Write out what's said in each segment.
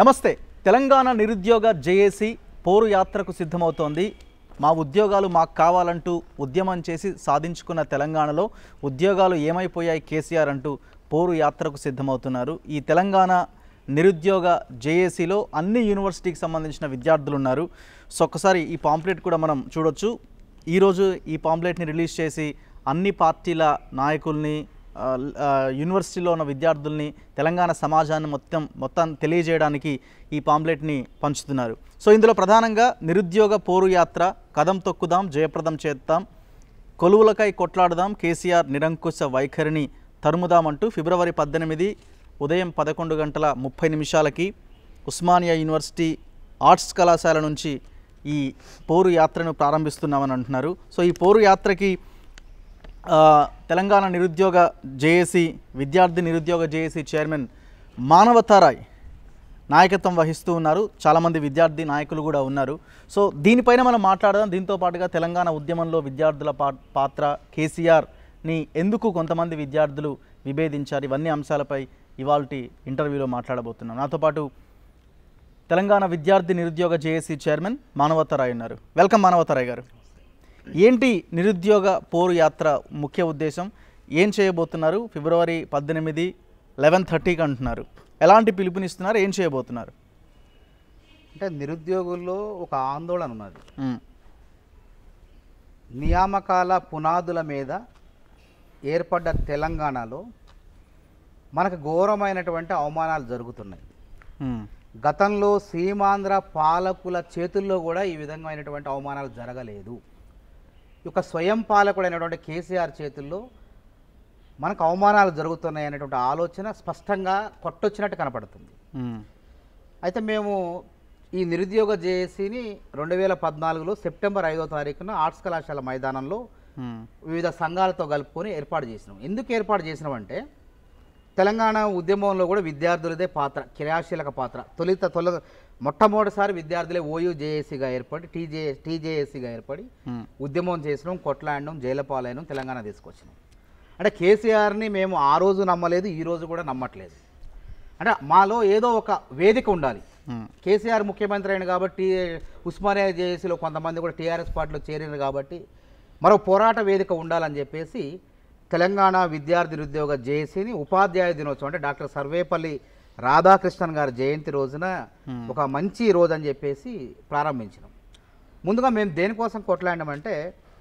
నమస్తే తెలంగాణ నిరుద్యోగ జేఏసీ పోరు యాత్రకు సిద్ధమవుతోంది మా ఉద్యోగాలు మాకు కావాలంటూ ఉద్యమం చేసి సాధించుకున్న తెలంగాణలో ఉద్యోగాలు ఏమైపోయాయి కేసీఆర్ అంటూ పోరు యాత్రకు సిద్ధమవుతున్నారు ఈ తెలంగాణ నిరుద్యోగ జేఏసీలో అన్ని యూనివర్సిటీకి సంబంధించిన విద్యార్థులు ఉన్నారు సో ఒక్కసారి ఈ పాంప్లెట్ కూడా మనం చూడొచ్చు ఈరోజు ఈ పాంప్లెట్ని రిలీజ్ చేసి అన్ని పార్టీల నాయకుల్ని ఆ, ఆ, యూనివర్సిటీలో ఉన్న విద్యార్థుల్ని తెలంగాణ సమాజాన్ని మొత్తం మొత్తం తెలియజేయడానికి ఈ పాంప్లెట్ని పంచుతున్నారు సో ఇందులో ప్రధానంగా నిరుద్యోగ పోరు యాత్ర కదం తొక్కుదాం జయప్రదం చేద్దాం కొలువులకై కొట్లాడదాం కేసీఆర్ నిరంకుశ వైఖరిని తరుముదామంటూ ఫిబ్రవరి పద్దెనిమిది ఉదయం పదకొండు గంటల ముప్పై నిమిషాలకి ఉస్మానియా యూనివర్సిటీ ఆర్ట్స్ కళాశాల నుంచి ఈ పోరు యాత్రను ప్రారంభిస్తున్నామని అంటున్నారు సో ఈ పోరు యాత్రకి ఆ, తెలంగాణ నిరుద్యోగ జేఏసీ విద్యార్థి నిరుద్యోగ జేఏసీ చైర్మన్ మానవతారాయ్ నాయకత్వం వహిస్తూ ఉన్నారు చాలామంది విద్యార్థి నాయకులు కూడా ఉన్నారు సో దీనిపైన మనం మాట్లాడదాం దీంతో పాటుగా తెలంగాణ ఉద్యమంలో విద్యార్థుల పా పాత్ర కేసీఆర్ని ఎందుకు కొంతమంది విద్యార్థులు విభేదించారు ఇవన్నీ అంశాలపై ఇవాళ ఇంటర్వ్యూలో మాట్లాడబోతున్నాం నాతో పాటు తెలంగాణ విద్యార్థి నిరుద్యోగ జేఏసీ చైర్మన్ మానవతారాయ్ ఉన్నారు వెల్కమ్ మానవతారాయ్ గారు ఏంటి నిరుద్యోగ పోరు యాత్ర ముఖ్య ఉద్దేశం ఏం చేయబోతున్నారు ఫిబ్రవరి పద్దెనిమిది లెవెన్ థర్టీకి అంటున్నారు ఎలాంటి పిలుపునిస్తున్నారు ఏం చేయబోతున్నారు అంటే నిరుద్యోగుల్లో ఒక ఆందోళన ఉన్నది మ్మ్. నియామకాల పునాదుల మీద ఏర్పడ్డ తెలంగాణలో మనకు ఘోరమైనటువంటి అవమానాలు జరుగుతున్నాయి మ్మ్. గతంలో సీమాంధ్ర పాలకుల చేతుల్లో కూడా ఈ విధమైనటువంటి అవమానాలు జరగలేదు ఈ యొక్క స్వయం పాలకుడైనటువంటి కేసీఆర్ చేతుల్లో మనకు అవమానాలు జరుగుతున్నాయి అనేటువంటి ఆలోచన స్పష్టంగా కొట్టొచ్చినట్టు కనపడుతుంది మ్మ్. అయితే మేము ఈ నిరుద్యోగ జేఏసీని రెండు వేల పద్నాలుగులో సెప్టెంబర్ ఐదో తారీఖున ఆర్ట్స్ కళాశాల మైదానంలో మ్మ్. వివిధ సంఘాలతో కలుపుకొని ఏర్పాటు చేసినాం ఎందుకు ఏర్పాటు చేసినామంటే తెలంగాణ ఉద్యమంలో కూడా విద్యార్థులదే పాత్ర క్రియాశీలక పాత్ర తొలిత తొల మొట్టమొదటిసారి విద్యార్థులే ఓయూ జేఏసీగా ఏర్పడి టీజే టీజేఏసీగా ఏర్పడి మ్మ్. ఉద్యమం చేసినాం కొట్లాడడం జైలపాలైనం తెలంగాణ తీసుకొచ్చినాం అంటే కేసీఆర్ని మేము ఆ రోజు నమ్మలేదు ఈ రోజు కూడా నమ్మట్లేదు అంటే మాలో ఏదో ఒక వేదిక ఉండాలి మ్మ్. కేసీఆర్ ముఖ్యమంత్రి అయిన కాబట్టి ఉస్మానియా జేఏసీలో కొంతమంది కూడా టీఆర్ఎస్ పార్టీలో చేరినారు కాబట్టి మరో పోరాట వేదిక ఉండాలని చెప్పేసి తెలంగాణ విద్యార్థి నిరుద్యోగ జేఏసీని ఉపాధ్యాయ దినోత్సవం అంటే డాక్టర్ సర్వేపల్లి రాధాకృష్ణన్ గారి జయంతి రోజున Hmm. ఒక మంచి రోజు అని చెప్పేసి ప్రారంభించినాం ముందుగా మేము దేనికోసం కొట్లాడినామంటే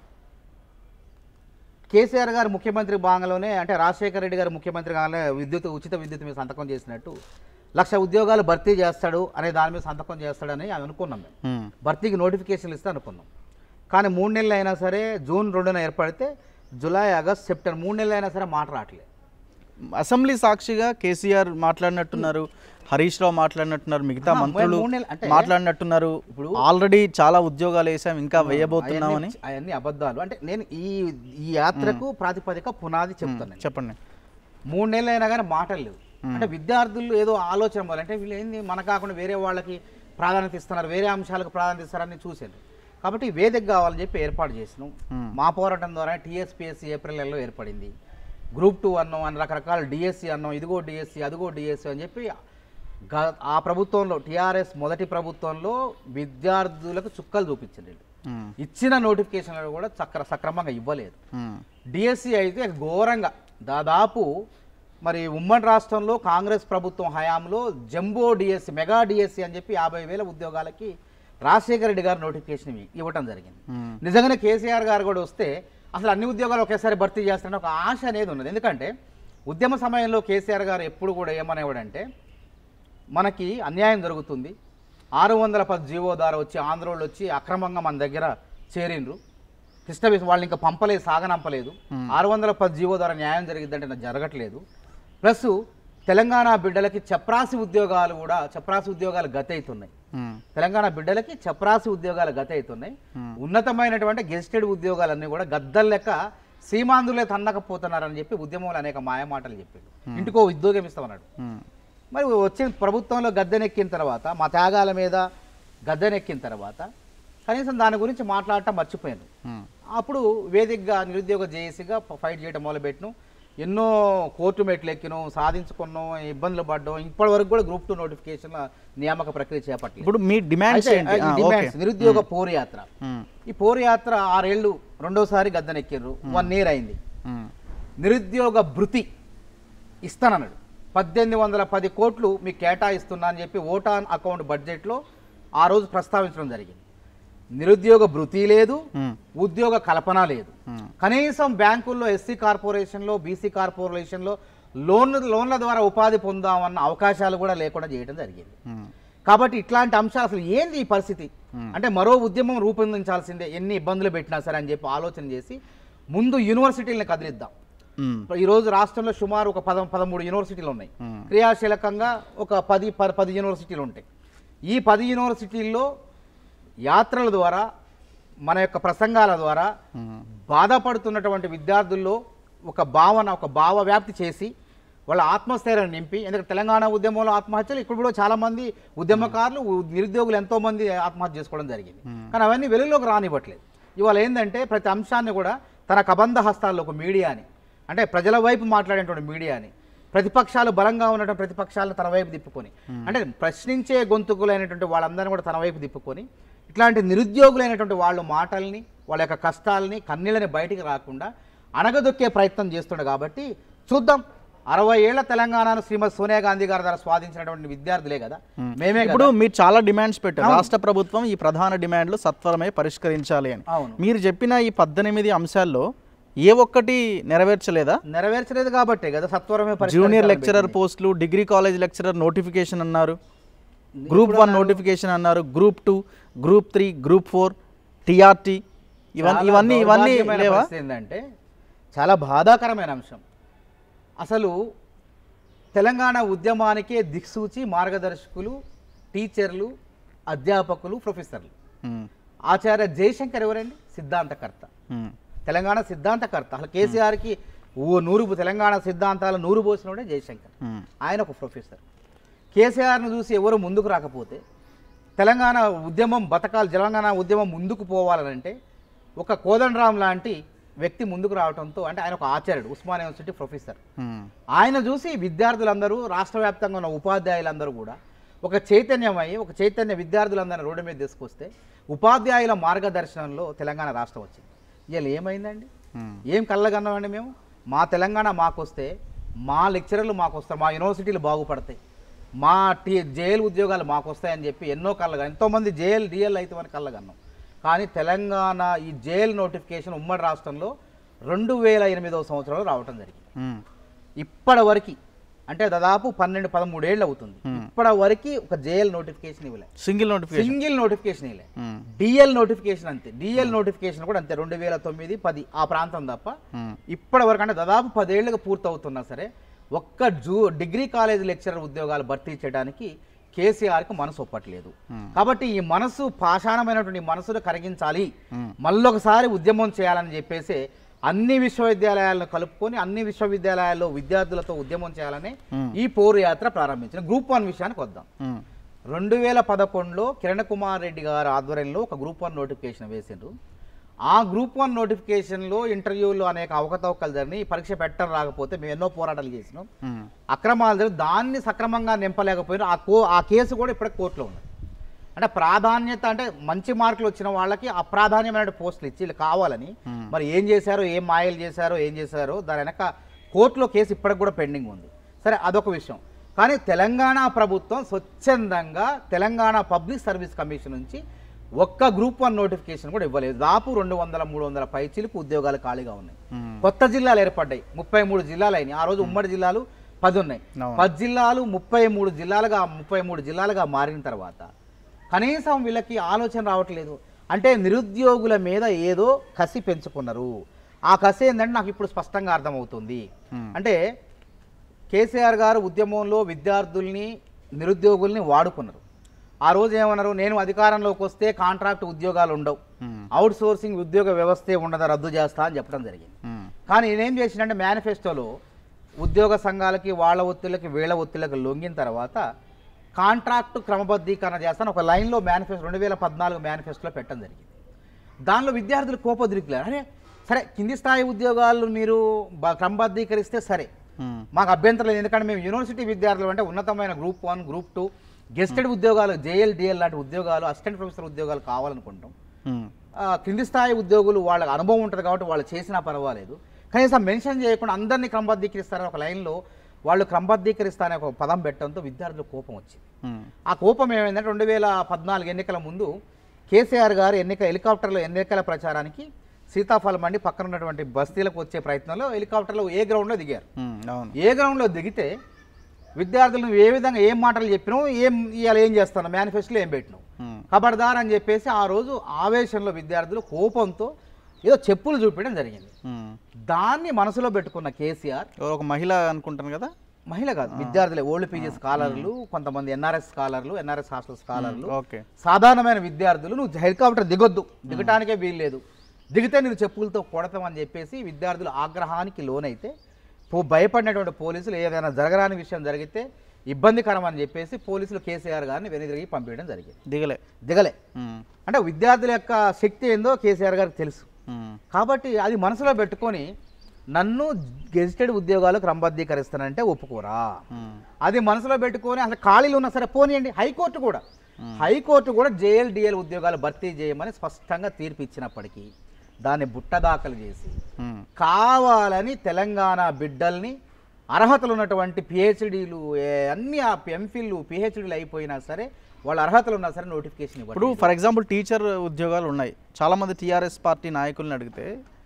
కేసీఆర్ గారు ముఖ్యమంత్రి బాగాలోనే అంటే రాజశేఖర రెడ్డి గారు ముఖ్యమంత్రి కాగానే విద్యుత్ ఉచిత విద్యుత్ మీద సంతకం చేసినట్టు లక్ష ఉద్యోగాలు భర్తీ చేస్తాడు అనే దాని మీద సంతకం చేస్తాడని అనుకున్నాం మేము మ్మ్. భర్తీకి నోటిఫికేషన్లు ఇస్తే అనుకున్నాం కానీ మూడు నెలలు అయినా సరే జూన్ రెండున ఏర్పడితే జూలై ఆగస్ట్ సెప్టెంబర్ మూడు నెలలు అయినా సరే మాట రావట్లేదు అసెంబ్లీ సాక్షిగా కేసీఆర్ మాట్లాడినట్టున్నారు హరీష్ రావు మాట్లాడినట్టున్నారు మిగతా ఆ, మంత్రులు మూడు నెలలు అంటే- మాట్లాడినట్టున్నారు ఇప్పుడు- ఆల్రెడీ చాలా ఉద్యోగాలు వేసాం ఇంకా వేయబోతున్నామని అవన్నీ- అవన్నీ అబద్ధాలు అంటే నేను ఈ ఈ యాత్రకు ప్రాతిపదిక పునాది చెప్తాను నేను. చెప్పండి మూడు నెలలు అయినా కానీ మాటలు లేవు అంటే విద్యార్థులు ఏదో ఆలోచన వల్ల అంటే వీళ్ళు ఏంది మన కాకుండా వేరే వాళ్ళకి ప్రాధాన్యత ఇస్తున్నారు వేరే అంశాలకు ప్రాధాన్యత ఇస్తారని చూశాను కాబట్టి వేదిక కావాలని చెప్పి ఏర్పాటు చేసినాం Hmm. మా పోరాటం ద్వారా టీఎస్పీఎస్సీ ఏప్రిల్ నెలలో ఏర్పడింది గ్రూప్ టూ అన్నాం అని రకరకాల డిఎస్సి అన్నాం ఇదిగో డిఎస్సి అదిగో డిఎస్సి అని చెప్పి గ- ఆ ప్రభుత్వంలో టీఆర్ఎస్ మొదటి ప్రభుత్వంలో విద్యార్థులకు చుక్కలు చూపించింది వీళ్ళు. మ్మ్. ఇచ్చిన నోటిఫికేషన్లు కూడా సక్ర సక్రమంగా ఇవ్వలేదు మ్మ్. డిఎస్సి అయితే ఘోరంగా దాదాపు మరి ఉమ్మడి రాష్ట్రంలో కాంగ్రెస్ ప్రభుత్వం హయాంలో జంబో డిఎస్సి మెగా డిఎస్సి అని చెప్పి యాభై వేల ఉద్యోగాలకి రాజశేఖర రెడ్డి గారు నోటిఫికేషన్ ఇవి- ఇవ్వటం జరిగింది మ్మ్. నిజంగానే కేసీఆర్ గారు కూడా వస్తే అసలు అన్ని ఉద్యోగాలు ఒకేసారి భర్తీ చేస్తారని ఒక ఆశ అనేది ఉన్నది ఎందుకంటే ఉద్యమ సమయంలో కేసీఆర్ గారు ఎప్పుడు కూడా ఏమనేవాడంటే మనకి అన్యాయం జరుగుతుంది ఆరు వందల పది జీవో ద్వారా వచ్చి ఆంధ్రోళ్ళు వచ్చి అక్రమంగా మన దగ్గర చేరిండ్రు కృష్ణ వాళ్ళు ఇంకా పంపలేదు సాగనంపలేదు ఆరు వందల పది జీవో ద్వారా న్యాయం జరిగిద్దంటే నాకు జరగట్లేదు ప్లస్ తెలంగాణ బిడ్డలకి చప్రాసి ఉద్యోగాలు కూడా చప్రాసి ఉద్యోగాలు గత అవుతున్నాయి మ్మ్. తెలంగాణ బిడ్డలకి చప్రాసి ఉద్యోగాలు గత అవుతున్నాయి ఉన్నతమైనటువంటి గెజిటెడ్ ఉద్యోగాలన్నీ కూడా గద్దలు లెక్క సీమాంధ్రులే తన్నకపోతున్నారని చెప్పి ఉద్యమంలో అనేక మాయమాటలు చెప్పాడు ఇంటికో ఉద్యోగం ఇస్తామన్నాడు మ్మ్. మరి వచ్చిన ప్రభుత్వంలో గద్దెనెక్కిన తర్వాత మా త్యాగాల మీద గద్దెనెక్కిన తర్వాత కనీసం దాని గురించి మాట్లాడటం మర్చిపోయాను మ్మ్. అప్పుడు వేదికగా నిరుద్యోగ జేఏసీగా ఫైట్ చేయడం మొదలుపెట్టిను ఎన్నో కోర్టు మెట్లు ఎక్కినాం సాధించుకున్నాం ఇబ్బందులు పడ్డాం ఇప్పటి వరకు కూడా గ్రూప్ టూ నోటిఫికేషన్ నియామక ప్రక్రియ చేపట్టలేదు ఇప్పుడు మీ డిమాండ్స్ అయితే, ఏంటి ఈ ఆ, డిమాండ్స్, ఓకే నిరుద్యోగ పోరు యాత్ర ఉమ్, ఈ పోరు యాత్ర ఆరేళ్లు రెండోసారి గద్దెనెక్కిర్రు వన్ ఇయర్ అయింది ఉమ్, నిరుద్యోగ భృతి ఇస్తానన్నాడు పద్దెనిమిది వందల పది కోట్లు మీకు కేటాయిస్తున్నా అని చెప్పి ఓటాన్ అకౌంట్ బడ్జెట్లో ఆ రోజు ప్రస్తావించడం జరిగింది నిరుద్యోగ భృతి లేదు ఉమ్, ఉద్యోగ కల్పన లేదు ఉమ్, కనీసం బ్యాంకుల్లో ఎస్సీ కార్పొరేషన్లో బీసీ కార్పొరేషన్లో లోన్ లోన్ల ద్వారా ఉపాధి పొందామన్న అవకాశాలు కూడా లేకుండా చేయడం జరిగింది ఉమ్, కాబట్టి ఇట్లాంటి అంశాలు అసలు ఏంది ఈ పరిస్థితి Hmm. అంటే మరో ఉద్యమం రూపొందించాల్సిందే ఎన్ని ఇబ్బందులు పెట్టినా సరే అని చెప్పి ఆలోచన చేసి ముందు యూనివర్సిటీలను కదిలిద్దాం ఉమ్, ఈ రోజు రాష్ట్రంలో సుమారు ఒక పద పదమూడు యూనివర్సిటీలు ఉన్నాయి Hmm. క్రియాశీలకంగా ఒక పది ప- పది యూనివర్సిటీలు ఉంటాయి ఈ పది యూనివర్సిటీల్లో యాత్రల ద్వారా మన యొక్క ప్రసంగాల ద్వారా ఉమ్, బాధపడుతున్నటువంటి విద్యార్థుల్లో ఒక భావన ఒక భావ వ్యాప్తి చేసి వాళ్ళ ఆత్మస్థైర్యాన్ని నింపి ఎందుకంటే తెలంగాణ ఉద్యమంలో ఆత్మహత్యలు ఇప్పుడు కూడా చాలా మంది ఉద్యమకారులు ఉ- నిరుద్యోగులు ఎంతో మంది ఆత్మహత్య చేసుకోవడం జరిగింది కానీ అవన్నీ వెలుగులోకి రానివ్వట్లేదు ఇవాళ ఏంటంటే ప్రతి అంశాన్ని కూడా తన కబంధ హస్తాల్లో ఒక మీడియాని అంటే ప్రజల వైపు మాట్లాడేటువంటి మీడియాని ప్రతిపక్షాలు బలంగా ఉన్నటువంటి ప్రతిపక్షాలను తన వైపు తిప్పుకొని అంటే ప్రశ్నించే గొంతుకులైనటువంటి వాళ్ళందరినీ కూడా తన వైపు తిప్పుకొని ఇట్లాంటి నిరుద్యోగులైనటువంటి వాళ్ళ మాటల్ని వాళ్ళ యొక్క కష్టాలని కన్నీళ్ళని బయటికి రాకుండా అణగదొక్కే ప్రయత్నం చేస్తుండే కాబట్టి చూద్దాం అరవై ఏళ్ల తెలంగాణను శ్రీమతి సోనియా గాంధీ గారి ద్వారా స్వాధించినటువంటి విద్యార్థులే కదా మేమే ఇప్పుడు కదా మీరు చాలా డిమాండ్స్ పెట్టారు రాష్ట్ర ప్రభుత్వం ఈ ప్రధాన డిమాండ్లు సత్వరమే పరిష్కరించాలి అని అవును మీరు చెప్పిన ఈ పద్దెనిమిది అంశాల్లో ఏ ఒక్కటి నెరవేర్చలేదా నెరవేర్చలేదు కాబట్టే కదా సత్వరమే జూనియర్ పరిష్కరించాలని లెక్చరర్ పెట్టింది. పోస్టులు డిగ్రీ కాలేజ్ లెక్చరర్ నోటిఫికేషన్ అన్నారు గ్రూప్ వన్ నోటిఫికేషన్ అన్నారు group two group three group four TRT ఇవన్నీ చాలా ఇవన్నీ ఇవన్నీ దౌర్భాగ్యమైన లేవా పరిస్థితి ఏంటంటే చాలా బాధాకరమైన అంశం అసలు తెలంగాణ ఉద్యమానికే దిక్సూచి మార్గదర్శకులు టీచర్లు అధ్యాపకులు ప్రొఫెసర్లు ఉమ్, ఆచార్య జయశంకర్ ఎవరండి సిద్ధాంతకర్త ఉమ్, తెలంగాణ సిద్ధాంతకర్త అసలు కేసీఆర్కి ఓ నూరు తెలంగాణ సిద్ధాంతాల నూరు పోసినోడే జయశంకర్ ఉమ్, ఆయన ఒక ప్రొఫెసర్ కేసీఆర్ను చూసి ఎవరు ముందుకు రాకపోతే తెలంగాణ ఉద్యమం బతకాలి తెలంగాణ ఉద్యమం ముందుకు పోవాలనంటే ఒక కోదండరాం లాంటి వ్యక్తి ముందుకు రావడంతో అంటే ఆయన ఒక ఆచార్యుడు ఉస్మాన్ యూనివర్సిటీ ప్రొఫెసర్ ఉమ్, ఆయన చూసి విద్యార్థులందరూ రాష్ట్ర వ్యాప్తంగా ఉన్న ఉపాధ్యాయులందరూ కూడా ఒక చైతన్యమై ఒక చైతన్య విద్యార్థులందరినీ రోడ్డు మీద తీసుకొస్తే ఉపాధ్యాయుల మార్గదర్శనంలో తెలంగాణ రాష్ట్రం వచ్చింది ఇవాళ ఏమైందండి ఉమ్, ఏం కళ్ళగన్నామండి మేము మా తెలంగాణ మాకు వస్తే మా లెక్చరర్లు మాకు వస్తారు మా యూనివర్సిటీలు బాగుపడతాయి మా టీ జేఎల్ ఉద్యోగాలు మాకు వస్తాయని చెప్పి ఎన్నో కళ్ళగా ఎంతోమంది జేఎల్ డిఎల్ అవుతామని కళ్ళగన్నాం కానీ తెలంగాణ ఈ జేఎల్ నోటిఫికేషన్ ఉమ్మడి రాష్ట్రంలో రెండు వేల ఎనిమిదవ సంవత్సరంలో రావటం జరిగింది ఉమ్, ఇప్పటి వరకు అంటే దాదాపు పన్నెండు పదమూడేళ్ళు అవుతుంది ఇప్పటి వరకు ఒక జేఎల్ నోటిఫికేషన్ ఇవ్వలే సింగిల్ నోటిఫికేషన్ సింగిల్ నోటిఫికేషన్ ఇవ్వలే ఉమ్, డిఎల్ నోటిఫికేషన్ అంతే డిఎల్ నోటిఫికేషన్ కూడా అంతే రెండు వేల తొమ్మిది పది ఆ ప్రాంతం తప్ప ఉమ్, ఇప్పటి వరకు అంటే దాదాపు పదేళ్లుగా పూర్తవుతున్నా సరే ఒక్క జూ డిగ్రీ కాలేజ్ లెక్చరర్ ఉద్యోగాలు భర్తీ చేయడానికి కేసీఆర్కి మనసు ఒప్పట్లేదు Hmm. కాబట్టి ఈ మనసు పాషాణమైనటువంటి ఈ మనసును కరిగించాలి Hmm. మళ్ళొకసారి ఉద్యమం చేయాలని చెప్పేసి అన్ని విశ్వవిద్యాలయాలను కలుపుకొని అన్ని విశ్వవిద్యాలయాల్లో విద్యార్థులతో ఉద్యమం చేయాలని Hmm. ఈ పోరు యాత్ర ప్రారంభించిన గ్రూప్ వన్ విషయానికి వద్దాం ఉమ్, రెండు వేల పదకొండులో కిరణ్ కుమార్ రెడ్డి గారి ఆధ్వర్యంలో ఒక గ్రూప్ వన్ నోటిఫికేషన్ వేసిండ్రు ఆ గ్రూప్ వన్ నోటిఫికేషన్లో ఇంటర్వ్యూలో అనేక అవకతవకలు జరిగినాయి పరీక్ష పెట్టడం రాకపోతే మేము ఎన్నో పోరాటాలు చేసినాం ఉమ్, అక్రమాలు జరిగి దాన్ని సక్రమంగా నింపలేకపోయినా ఆ కో ఆ కేసు కూడా ఇప్పటికి కోర్టులో ఉంది అంటే ప్రాధాన్యత అంటే మంచి మార్కులు వచ్చిన వాళ్ళకి అప్రాధాన్యమైన పోస్టులు ఇచ్చి వీళ్ళు కావాలని Hmm. మరి ఏం చేశారో ఏం మాయలు చేశారో ఏం చేశారో దాని వెనక కోర్టులో కేసు ఇప్పటికి కూడా పెండింగ్ ఉంది సరే అదొక విషయం కానీ తెలంగాణ ప్రభుత్వం స్వచ్ఛందంగా తెలంగాణ పబ్లిక్ సర్వీస్ కమిషన్ నుంచి ఒక్క గ్రూప్ వన్ నోటిఫికేషన్ కూడా ఇవ్వలేదు దాపు రెండు వందల మూడు వందల పైచీలకు ఉద్యోగాలు ఖాళీగా ఉన్నాయి ఉమ్, కొత్త జిల్లాలు ఏర్పడ్డాయి ముప్పై మూడు జిల్లాలు అయినాయి ఆ రోజు ఉమ్మడి జిల్లాలు పది ఉన్నాయి అవును. పది జిల్లాలు ముప్పై మూడు జిల్లాలుగా ముప్పై మూడు జిల్లాలుగా మారిన తర్వాత కనీసం వీళ్ళకి ఆలోచన రావట్లేదు అంటే నిరుద్యోగుల మీద ఏదో కసి పెంచుకున్నారు ఆ కసి ఏంటంటే నాకు ఇప్పుడు స్పష్టంగా అర్థమవుతుంది Hmm. అంటే కేసీఆర్ గారు ఉద్యమంలో విద్యార్థుల్ని నిరుద్యోగుల్ని వాడుకున్నారు ఆ రోజు ఏమన్నారు నేను అధికారంలోకి వస్తే కాంట్రాక్ట్ ఉద్యోగాలు ఉండవు ఉమ్, అవుట్ సోర్సింగ్ ఉద్యోగ వ్యవస్థే ఉండదా రద్దు చేస్తా అని చెప్పడం జరిగింది ఉమ్, కానీ నేనేం చేసిందంటే మేనిఫెస్టోలో ఉద్యోగ సంఘాలకి వాళ్ళ ఒత్తిళ్ళకి వీళ్ళ ఒత్తిళ్ళకి లొంగిన తర్వాత కాంట్రాక్ట్ క్రమబద్ధీకరణ చేస్తాను ఒక లైన్లో మేనిఫెస్టో రెండు వేల పద్నాలుగు మేనిఫెస్టోలో పెట్టడం జరిగింది దానిలో విద్యార్థులు కోపదిరికిలేరు అరే సరే కింది స్థాయి ఉద్యోగాలు మీరు బ- క్రమబద్ధీకరిస్తే సరే ఉమ్, మాకు అభ్యంతరం లేదు ఎందుకంటే మేము యూనివర్సిటీ విద్యార్థులు అంటే ఉన్నతమైన group one group two gazetted ఉద్యోగాలు జేఎల్ డిఎల్ లాంటి ఉద్యోగాలు అసిస్టెంట్ ప్రొఫెసర్ ఉద్యోగాలు కావాలనుకుంటాం ఉమ్, ఆ, కింది స్థాయి ఉద్యోగులు వాళ్ళకి అనుభవం ఉంటుంది కాబట్టి వాళ్ళు చేసినా పర్వాలేదు కనీసం మెన్షన్ చేయకుండా అందరినీ క్రమబద్ధీకరిస్తారని ఒక లైన్లో వాళ్ళు క్రమబద్ధీకరిస్తారని ఒక పదం పెట్టడంతో విద్యార్థులకు కోపం వచ్చింది ఉమ్, ఆ కోపం ఏమైందంటే రెండు వేల పద్నాలుగు ఎన్నికల ముందు కేసీఆర్ గారు ఎన్నిక హెలికాప్టర్లో ఎన్నికల ప్రచారానికి సీతాఫలం మండి పక్కన ఉన్నటువంటి బస్తీలకు వచ్చే ప్రయత్నంలో హెలికాప్టర్లో ఏ గ్రౌండ్లో దిగారు ఉమ్, అవును ఏ గ్రౌండ్లో దిగితే విద్యార్థులు నువ్వు ఏ విధంగా ఏం మాటలు చెప్పినావు ఏం ఇవాళ ఏం చేస్తాను మేనిఫెస్టోలో ఏం పెట్టినావు ఉమ్, ఖబర్దార్ అని చెప్పేసి ఆ రోజు ఆవేశంలో విద్యార్థులు కోపంతో ఏదో చెప్పులు చూపించడం జరిగింది ఉమ్. దాన్ని మనసులో పెట్టుకున్న కేసీఆర్ ఎవరో ఒక మహిళ అనుకుంటాను కదా మహిళ కాదు విద్యార్థులే ఓల్డ్ పీజీ స్కాలర్లు కొంతమంది ఎన్ఆర్ఎస్ స్కాలర్లు ఎన్ఆర్ఎస్ హాస్టల్ స్కాలర్లు ఓకే సాధారణమైన విద్యార్థులు నువ్వు హెలికాప్టర్ దిగొద్దు దిగటానికే వీల్లేదు దిగితే నేను చెప్పులతో కొడతామని చెప్పేసి విద్యార్థులు ఆగ్రహానికి లోనైతే పో భయపడినటువంటి పోలీసులు ఏదైనా జరగరాని విషయం జరిగితే ఇబ్బందికరం అని చెప్పేసి పోలీసులు కేసీఆర్ గారిని వెనుదిరిగి పంపించడం జరిగింది దిగలే దిగలే ఉమ్, అంటే విద్యార్థుల యొక్క శక్తి ఏందో కేసీఆర్ గారికి తెలుసు ఉమ్, కాబట్టి అది మనసులో పెట్టుకొని నన్ను గెజిటెడ్ ఉద్యోగాలు క్రమబద్ధీకరిస్తానంటే ఒప్పుకోరా ఉమ్, అది మనసులో పెట్టుకొని అసలు ఖాళీలు ఉన్నా సరే పోనీయండి హైకోర్టు కూడా హైకోర్టు కూడా జేఎల్ డిఎల్ ఉద్యోగాలు భర్తీ చేయమని స్పష్టంగా తీర్పు ఇచ్చినప్పటికీ దాన్ని బుట్ట దాఖలు చేసి ఉమ్, కావాలని తెలంగాణ బిడ్డల్ని అర్హతలు ఉన్నటువంటి పిహెచ్డీలు అన్ని ఆ ఎంఫిల్లు పిహెచ్డీలు అయిపోయినా సరే వాళ్ళ అర్హతలు ఉన్నా సరే నోటిఫికేషన్ ఇప్పుడు ఇవ్వడం ఫర్ ఎగ్జాంపుల్ టీచర్ ఉద్యోగాలు ఉన్నాయి చాలామంది టీఆర్ఎస్ పార్టీ నాయకుల్ని అడిగితే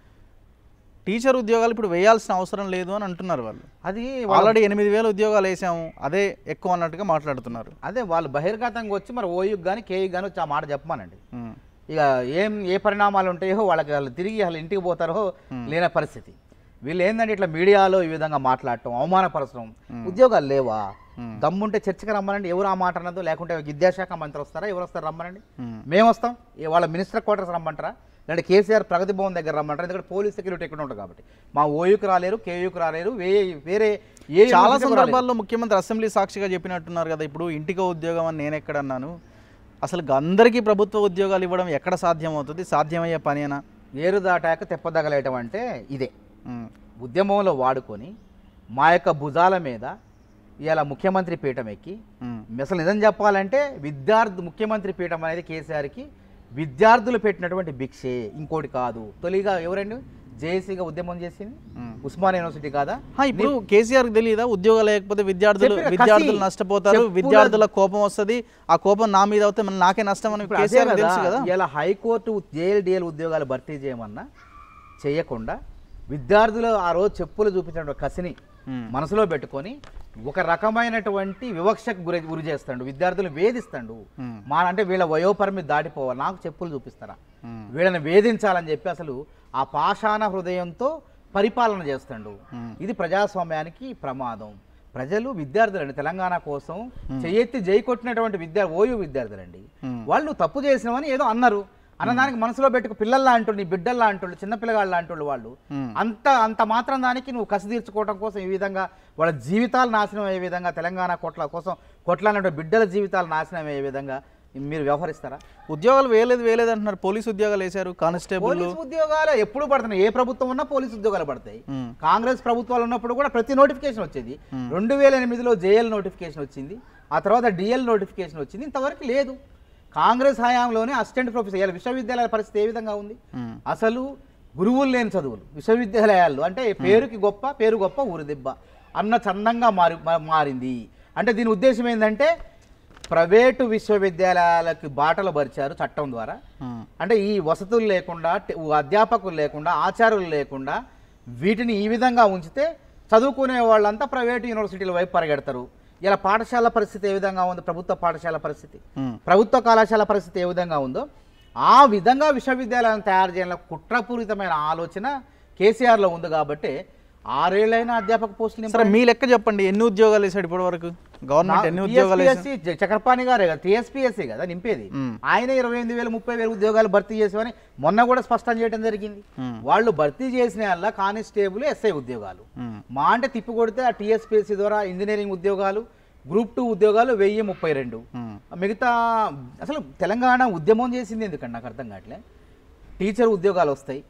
టీచర్ ఉద్యోగాలు ఇప్పుడు వేయాల్సిన అవసరం లేదు అని అంటున్నారు వాళ్ళు అది ఆల్రెడీ ఎనిమిది వేల ఉద్యోగాలు వేసాము అదే ఎక్కువ అన్నట్టుగా మాట్లాడుతున్నారు అదే వాళ్ళు బహిర్గతంగా వచ్చి మరి ఓయుకి కానీ కేయుకి కానీ వచ్చి ఆ మాట చెప్పమానండి ఉమ్, ఇక ఏం ఏ పరిణామాలు ఉంటాయో వాళ్ళకి వాళ్ళు తిరిగి వాళ్ళ ఇంటికి పోతారో లేని పరిస్థితి వీళ్ళు ఏంటంటే ఇట్లా మీడియాలో ఈ విధంగా మాట్లాడటం అవమానపరచడం ఉద్యోగాలు లేవా దమ్ముంటే చర్చకి రమ్మనండి ఎవరు ఆ మాట అన్నదో లేకుంటే విద్యాశాఖ మంత్రి వస్తారా ఎవరు వస్తారు రమ్మనండి ఉమ్, మేము వస్తాం ఏ వాళ్ళ మినిస్టర్ క్వార్టర్స్ రమ్మంటారా లేదంటే కేసీఆర్ ప్రగతి భవన్ దగ్గర రమ్మంటారా ఎందుకంటే పోలీస్ సెక్యూరిటీ ఎక్కడ ఉంటుంది కాబట్టి మా ఓయుకు రాలేరు కేయుకు రాలేరు వే వేరే ఏ చాలా యూనివర్సిటీకి రాలేరు. సందర్భాల్లో ముఖ్యమంత్రి అసెంబ్లీ సాక్షిగా చెప్పినట్టున్నారు కదా ఇప్పుడు ఇంటికో ఉద్యోగం అని నేను ఎక్కడ అన్నాను అసలు అందరికీ ప్రభుత్వ ఉద్యోగాలు ఇవ్వడం ఎక్కడ సాధ్యం అవుతుంది సాధ్యమయ్యే పనేనా ఏరు దాటాక తెప్పదగలేయటం అంటే ఇదే ఉమ్, ఉద్యమంలో వాడుకొని మా యొక్క భుజాల మీద ఇలా ముఖ్యమంత్రి పీఠం ఎక్కి ఉమ్, అసలు నిజం చెప్పాలంటే విద్యార్థి ముఖ్యమంత్రి పీఠం అనేది కేసీఆర్కి విద్యార్థులు పెట్టినటువంటి భిక్షే ఇంకోటి కాదు తొలిగా ఎవరండి జేఏసీగా ఉద్యమం చేసింది ఉమ్. ఉస్మాన్ యూనివర్సిటీ కాదా హా, ఇప్పుడు కేసీఆర్ తెలియదా ఉద్యోగాలు లేకపోతే విద్యార్థులు చెప్పిన కసి, విద్యార్థులు నష్టపోతారు చెప్పుల- విద్యార్థుల కోపం వస్తుంది ఆ కోపం నా మీద అవుతే మళ్ళీ నాకే నష్టం అని ఇప్పుడు అదే కేసీఆర్ కదా తెలుసు కదా ఇలా హైకోర్టు జేఎల్డిఎల్ ఉద్యోగాలు భర్తీ చేయమన్నా చేయకుండా విద్యార్థులు ఆ రోజు చెప్పులు చూపించిన కసిని ఉమ్, మనసులో పెట్టుకొని ఒక రకమైనటువంటి వివక్షకు గురి గురి చేస్తాడు విద్యార్థులు వేధిస్తాడు ఉమ్, మా అంటే వీళ్ళ వయోపరిమితి దాటిపోవాలి నాకు చెప్పులు చూపిస్తారా ఉమ్, వీళ్ళని వేధించాలని చెప్పి అసలు ఆ పాషాణ హృదయంతో పరిపాలన చేస్తాడు ఉమ్. ఇది ప్రజాస్వామ్యానికి ప్రమాదం ప్రజలు విద్యార్థులండి తెలంగాణ కోసం చెయ్యెత్తి జై కొట్టినటువంటి విద్యా ఓయు విద్యార్థులండి ఉమ్. వాళ్ళు తప్పు చేసినామని ఏదో అన్నారు అన్నదానికి మనసులో పెట్టుకు పిల్లల్లా అంటుండు నీ బిడ్డల్లా అంటుండు చిన్న పిల్లగాళ్ళ అంటుండు వాళ్ళు ఉమ్. అంత అంత మాత్రం దానికి నువ్వు కసి తీర్చుకోవడం కోసం ఈ విధంగా వాళ్ళ జీవితాలు నాశనం అయ్యే విధంగా తెలంగాణ కొట్ల కోసం కొట్లాడిన బిడ్డల జీవితాలు నాశనం అయ్యే విధంగా మీరు వ్యవహరిస్తారా ఉద్యోగాలు వేయలేదు వేయలేదు అంటున్నారు పోలీసు ఉద్యోగాలు వేశారు కానిస్టేబుల్ పోలీసు ఉద్యోగాలు ఎప్పుడు పడుతున్నాయి ఏ ప్రభుత్వం ఉన్నా పోలీసు ఉద్యోగాలు పడతాయి ఉమ్, కాంగ్రెస్ ప్రభుత్వాలు ఉన్నప్పుడు కూడా ప్రతి నోటిఫికేషన్ వచ్చేది రెండు వేల ఎనిమిదిలో జేఎల్ నోటిఫికేషన్ వచ్చింది ఆ తర్వాత డిఎల్ నోటిఫికేషన్ వచ్చింది ఇంతవరకు లేదు కాంగ్రెస్ హయాంలోనే అసిస్టెంట్ ప్రొఫెసర్ ఇవాళ విశ్వవిద్యాలయాల పరిస్థితి ఏ విధంగా ఉంది ఉమ్, అసలు గురువులు లేని చదువులు విశ్వవిద్యాలయాల్లో అంటే పేరుకి గొప్ప పేరు గొప్ప ఊరి దెబ్బ అన్న చందంగా మారి మా- మారింది అంటే దీని ఉద్దేశం ఏంటంటే ప్రైవేటు విశ్వవిద్యాలయాలకు బాటలు పరిచారు చట్టం ద్వారా ఉమ్, అంటే ఈ వసతులు లేకుండా టె- అధ్యాపకులు లేకుండా ఆచార్యులు లేకుండా వీటిని ఈ విధంగా ఉంచితే చదువుకునే వాళ్ళంతా ప్రైవేట్ యూనివర్సిటీల వైపు పరిగెడతారు ఇలా పాఠశాల పరిస్థితి ఏ విధంగా ఉంది ప్రభుత్వ పాఠశాల పరిస్థితి ఉమ్, ప్రభుత్వ కళాశాల పరిస్థితి ఏ విధంగా ఉందో ఆ విధంగా విశ్వవిద్యాలయాలను తయారు చేయాలని కుట్రపూరితమైన ఆలోచన కేసీఆర్లో ఉంది కాబట్టి ఆరేళ్ళైన అధ్యాపక పోస్టులు సరే మీ లెక్క చెప్పండి ఎన్ని ఉద్యోగాలు వేసాడు ఇప్పటి వరకు గవర్నమెంట్ ఎన్ని ఉద్యోగాలు వేసాడు TSPSC జ- చక్రపాణి గారే కదా టీఎస్పీఎస్సీ కదా నింపేది మ్మ్. ఆయన ఇరవై ఎనిమిది వేలు ముప్పై వేలు ఉద్యోగాలు భర్తీ చేసేవని మొన్న కూడా స్పష్టం చేయడం జరిగింది మ్మ్. వాళ్ళు భర్తీ చేసిన వల్ల కానిస్టేబుల్ ఎస్ఐ ఉద్యోగాలు ఉమ్, మా అంటే తిప్పి కొడితే ఆ టీఎస్పీఎస్సీ ద్వారా ఇంజనీరింగ్ ఉద్యోగాలు గ్రూప్ టూ ఉద్యోగాలు వెయ్యి ముప్పై రెండు ఉమ్, మిగతా అసలు తెలంగాణ ఉద్యమం చేసింది ఎందుకండి నాకు అర్థం కావట్లే టీచర్ ఉద్యోగాలు వస్తాయి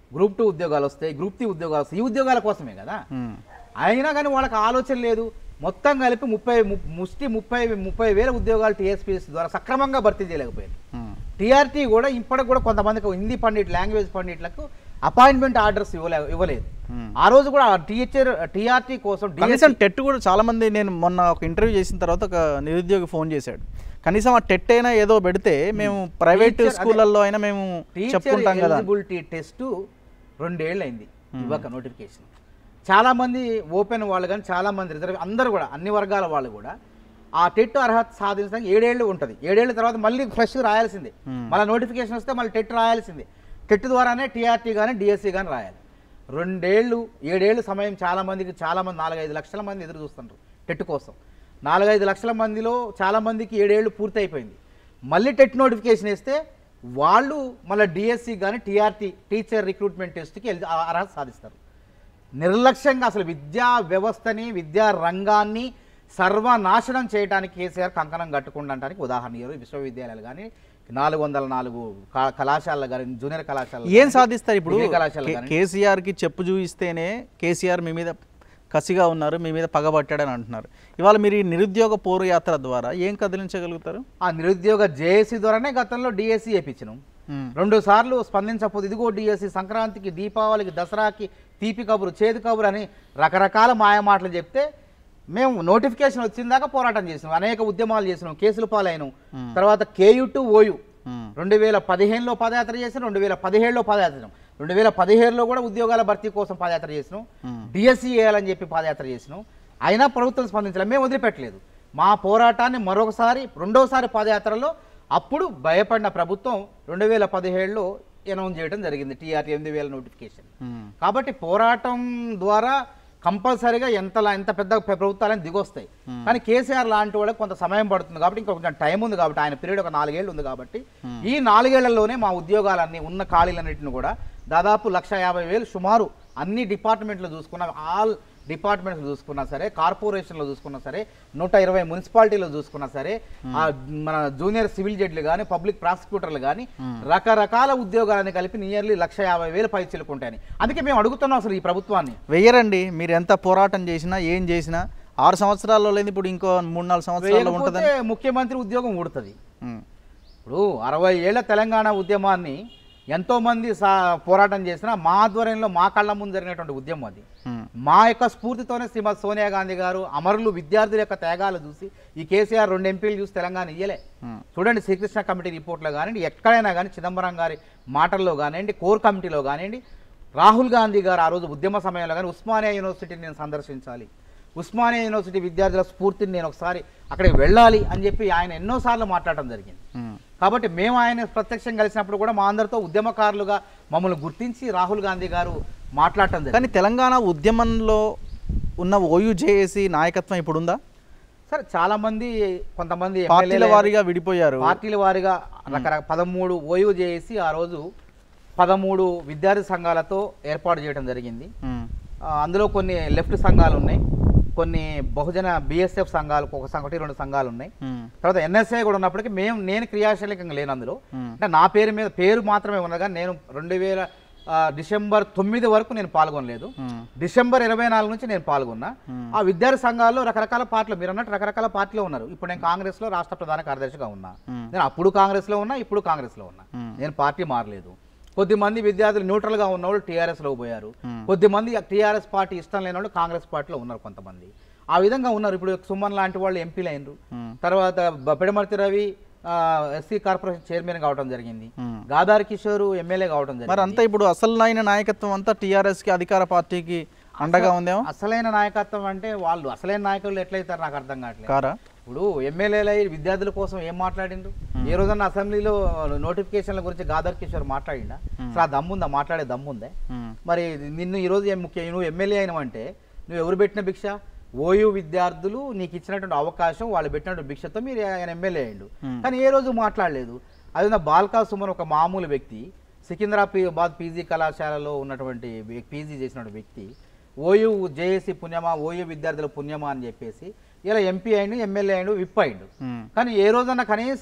గ్రూప్ టూ ఉద్యోగాలు వస్తాయి గ్రూప్ త్రీ ఉద్యోగాలు వస్తాయి ఈ ఉద్యోగాల కోసమే కదా ఉమ్, అయినా కానీ వాళ్ళకి ఆలోచన లేదు మొత్తం కలిపి ముప్పై ము- ముష్టి ముప్పై ముప్పై వేల ఉద్యోగాలు టీఎస్పీఎస్ ద్వారా సక్రమంగా భర్తీ చేయలేకపోయారు ఉమ్, టీఆర్టీ కూడా ఇప్పటికి కూడా కొంతమందికి హిందీ పండిట్ లాంగ్వేజ్ పండిట్లకు అపాయింట్మెంట్ ఆర్డర్స్ ఇవ్వలే ఇవ్వలేదు Hmm. ఆ రోజు కూడా టీచర్ టీఆర్టీ కోసం కనీసం టెట్ కూడా చాలా మంది నేను మొన్న ఒక ఇంటర్వ్యూ చేసిన తర్వాత ఒక నిరుద్యోగి ఫోన్ చేశాడు కనీసం ఆ టెట్ అయినా ఏదో పెడితే మేము ప్రైవేట్ Teacher- అదే. స్కూళ్ళల్లో అయినా మేము టీచర్ చెప్పుకుంటాం కదా ఎలిజిబిలిటీ టెస్ట్ రెండేళ్ళు అయింది ఇవ్వక నోటిఫికేషన్ చాలా మంది ఓపెన్ వాళ్ళు కానీ చాలా మంది రిజర్వ్ అందరూ కూడా అన్ని వర్గాల వాళ్ళు కూడా ఆ టెట్ అర్హత సాధించడానికి ఏడేళ్ళు ఉంటుంది ఏడేళ్ళ తర్వాత మళ్ళీ ఫ్రెష్ రాయాల్సిందే Hmm. మళ్ళీ నోటిఫికేషన్ వస్తే మళ్ళీ టెట్ రాయాల్సిందే టెట్ ద్వారానే టీఆర్టీ కానీ డిఎస్సి కానీ రాయాలి రెండేళ్ళు ఏడేళ్ళు సమయం చాలా మందికి చాలా మంది నాలుగైదు లక్షల మంది ఎదురు చూస్తుంటారు టెట్ కోసం నాలుగైదు లక్షల మందిలో చాలా మందికి ఏడేళ్ళు పూర్తి అయిపోయింది మళ్ళీ టెట్ నోటిఫికేషన్ ఇస్తే వాళ్ళు మళ్ళీ డిఎస్సి కానీ టీఆర్టీ టీచర్ రిక్రూట్మెంట్ టెస్ట్కి ఎలి- ఆ- అర్హత సాధిస్తారు నిర్లక్ష్యంగా అసలు విద్యా వ్యవస్థని విద్యా రంగాన్ని సర్వనాశనం చేయడానికి కేసీఆర్ కంకణం కట్టుకుండటానికి ఉదాహరణ ఇవ్వరు విశ్వవిద్యాలయాలు కానీ నాలుగు వందల నాలుగు క- కళాశాలలు కానీ జూనియర్ కళాశాలలు ఏం కానీ, సాధిస్తారు ఇప్పుడు డిగ్రీ కళాశాలలు కే- కానీ. కేసీఆర్కి చెప్పు చూయిస్తేనే కేసీఆర్ మీ మీద కసిగా ఉన్నారు మీ మీద పగబట్టాడని అంటున్నారు ఇవాళ మీరు ఈ నిరుద్యోగ పోరు యాత్ర ద్వారా ఏం కదిలించగలుగుతారు ఆ నిరుద్యోగ జేఏసీ ద్వారానే గతంలో డిఎస్సి వేయించినాం ఉమ్, రెండు సార్లు స్పందించకపోతే ఇదిగో డిఎస్సి సంక్రాంతికి దీపావళికి దసరాకి తీపి కబురు చేదు కబురు అని రకరకాల మాయమాటలు చెప్తే మేము నోటిఫికేషన్ వచ్చిందాక పోరాటం చేసినాం అనేక ఉద్యమాలు చేసినాం కేసులు పాలైనాం Hmm. తర్వాత కేయు టు ఓయు ఉమ్, రెండు వేల పదిహేనులో పాదయాత్ర చేసినాం రెండు వేల పదిహేడులో పాదయాత్ర చేసినాం రెండు వేల పదిహేడులో కూడా ఉద్యోగాల భర్తీ కోసం పాదయాత్ర చేసినాం Hmm. డిఎస్సి వేయాలని చెప్పి పాదయాత్ర చేసినాం అయినా ప్రభుత్వం స్పందించలేదు మేము వదిలిపెట్టలేదు మా పోరాటాన్ని మరొకసారి రెండోసారి పాదయాత్రలో అప్పుడు భయపడిన ప్రభుత్వం రెండు వేల పదిహేడులో అనౌన్స్ చేయడం జరిగింది టీఆర్టీ ఎనిమిది వేల నోటిఫికేషన్ ఉమ్, కాబట్టి పోరాటం ద్వారా కంపల్సరీగా ఎంత ఎంత పెద్ద ప్ర- ప్రభుత్వాలని దిగొస్తాయి కానీ కేసీఆర్ లాంటి వాళ్ళకి కొంత సమయం పడుతుంది కాబట్టి ఇంకా కొంచెం టైం ఉంది కాబట్టి ఆయన పీరియడ్ ఒక నాలుగేళ్ళు ఉంది కాబట్టి ఈ నాలుగేళ్లలోనే మా ఉద్యోగాలన్నీ ఉన్న ఖాళీలన్నింటిని కూడా దాదాపు లక్ష యాభై వేలు సుమారు అన్ని డిపార్ట్మెంట్లు చూసుకున్నా ఆల్ డిపార్ట్మెంట్స్ చూసుకున్నా సరే కార్పొరేషన్లో చూసుకున్నా సరే నూట ఇరవై మున్సిపాలిటీలో చూసుకున్నా సరే ఆ మన జూనియర్ సివిల్ జడ్లు కానీ పబ్లిక్ ప్రాసిక్యూటర్లు కానీ రకరకాల ఉద్యోగాలని కలిపి నియర్లీ లక్ష యాభై వేలు పై చిలుకుంటాయని అందుకే మేము అడుగుతున్నాం అసలు ఈ ప్రభుత్వాన్ని వెయ్యరండి మీరు ఎంత పోరాటం చేసినా ఏం చేసినా ఆరు సంవత్సరాల్లో లేదు ఇప్పుడు ఇంకో మూడు నాలుగు సంవత్సరాల్లో ఉంటుందని వేయకపోతే ముఖ్యమంత్రి ఉద్యోగం ఊడుతుంది ఉమ్, ఇప్పుడు అరవై ఏళ్ల తెలంగాణ ఉద్యమాన్ని ఎంతో మంది సా పోరాటం చేసినా మా ఆధ్వర్యంలో మా కళ్ళ ముందు జరిగినటువంటి ఉద్యమం అది ఉమ్, మా యొక్క స్ఫూర్తితోనే శ్రీమతి సోనియా గాంధీ గారు అమరులు విద్యార్థుల యొక్క త్యాగాలు చూసి ఈ కేసీఆర్ రెండు ఎంపీలు చూసి తెలంగాణ ఇయ్యలే ఉమ్, చూడండి శ్రీకృష్ణ కమిటీ రిపోర్ట్లో కానివ్వండి ఎక్కడైనా కానీ చిదంబరం గారి మాటల్లో కానివ్వండి కోర్ కమిటీలో కానివ్వండి రాహుల్ గాంధీ గారు ఆ రోజు ఉద్యమ సమయంలో కానీ ఉస్మానియా యూనివర్సిటీని నేను సందర్శించాలి ఉస్మానియా యూనివర్సిటీ విద్యార్థుల స్ఫూర్తిని నేను ఒకసారి అక్కడికి వెళ్ళాలి అని చెప్పి ఆయన ఎన్నోసార్లు మాట్లాడటం జరిగింది ఉమ్. కాబట్టి మేము ఆయన ప్రత్యక్షం కలిసినప్పుడు కూడా మా అందరితో ఉద్యమకారులుగా మమ్మల్ని గుర్తించి రాహుల్ గాంధీ గారు మాట్లాడటం జరిగింది కానీ తెలంగాణ ఉద్యమంలో ఉన్న ఓయూజేఏసీ నాయకత్వం ఇప్పుడు ఉందా సరే చాలా మంది కొంతమంది పార్టీల ఎమ్మెల్యేలు- వారీగా విడిపోయారు పార్టీల వారిగా రకరకాల పదమూడు ఓయూ చేసి ఆ రోజు పదమూడు విద్యార్థి సంఘాలతో ఏర్పాటు చేయడం జరిగింది ఉమ్, ఆ, అందులో కొన్ని లెఫ్ట్ సంఘాలు ఉన్నాయి కొన్ని బహుజన బిఎస్ఎఫ్ సంఘాలు ఒక సంఘ ఒకటి రెండు సంఘాలు ఉన్నాయి ఉమ్, తర్వాత ఎన్ఎస్ఏ కూడా ఉన్నప్పటికీ మేము నేను క్రియాశీలకంగా లేను అందులో ఉమ్, అంటే నా పేరు మీద పేరు మాత్రమే ఉన్నది కానీ నేను రెండు వేల ఆ, డిసెంబర్ తొమ్మిది వరకు నేను పాల్గొనలేదు ఉమ్, డిసెంబర్ ఇరవై నాలుగు నుంచి నేను పాల్గొన్నా Hmm. ఆ విద్యార్థి సంఘాల్లో రకరకాల పార్టీలు మీరు అన్నట్టు రకరకాల పార్టీలు ఉన్నారు ఇప్పుడు నేను కాంగ్రెస్లో రాష్ట్ర ప్రధాన కార్యదర్శిగా ఉన్నా Hmm. నేను అప్పుడు కాంగ్రెస్లో ఉన్నా ఇప్పుడు కాంగ్రెస్లో ఉన్నా Hmm. నేను పార్టీ మారలేదు కొద్దిమంది విద్యార్థులు న్యూట్రల్గా ఉన్న వాళ్ళు టీఆర్ఎస్లో పోయారు Hmm. కొద్దిమంది టీఆర్ఎస్ పార్టీ ఇష్టం లేని వాళ్ళు కాంగ్రెస్ పార్టీలో ఉన్నారు కొంతమంది ఆ విధంగా ఉన్నారు ఇప్పుడు సుమన్ లాంటి వాళ్ళు ఎంపీలు అయినరు ఉమ్, తర్వాత బ- Pedamarthi Ravi SC corporation chairman కావడం జరిగింది ఉమ్. గాదార్ కిషోర్ ఎమ్మెల్యే కావడం మరి జరిగింది అంతా ఇప్పుడు అసలు నాయకత్వం అంతా టీఆర్ఎస్ కి అధికార పార్టీకి అండగా ఉందేమో అసలైన నాయకత్వం అంటే వాళ్ళు అసలైన నాయకులు ఎట్లయితారు నాకు అర్థం కావట్లేదు కారా ఇప్పుడు ఎమ్మెల్యేలు అయ్యి విద్యార్థుల కోసం ఏం మాట్లాడిండు ఏ రోజన్నా అసెంబ్లీలో నోటిఫికేషన్ల గురించి గాదర్ కిషోర్ మాట్లాడిండా అసలు ఆ దమ్ముందా మాట్లాడే దమ్ముందే ఉమ్, మరి నిన్ను ఈరోజు ఏం ముఖ్య నువ్వు ఎమ్మెల్యే అయినవంటే నువ్వు ఎవరు పెట్టిన భిక్ష ఓయూ విద్యార్థులు నీకు ఇచ్చినటువంటి అవకాశం వాళ్ళు పెట్టినటువంటి భిక్షతో మీరు ఆయన ఎమ్మెల్యే అయ్యిండు Hmm. కానీ ఏ రోజు మాట్లాడలేదు అది నా బాల్కా సుమన్ ఒక మామూలు వ్యక్తి సికింద్రాబాద్ పీజీ కళాశాలలో ఉన్నటువంటి పీజీ చేసినటువంటి వ్యక్తి ఓయూ జేఏసీ పుణ్యమా ఓయూ విద్యార్థుల పుణ్యమా అని చెప్పేసి ఇలా ఎంపీ అయిండు ఎమ్మెల్యే అయిండు విప్ అయిండు ఉమ్, కానీ ఏ రోజన్నా కనీసం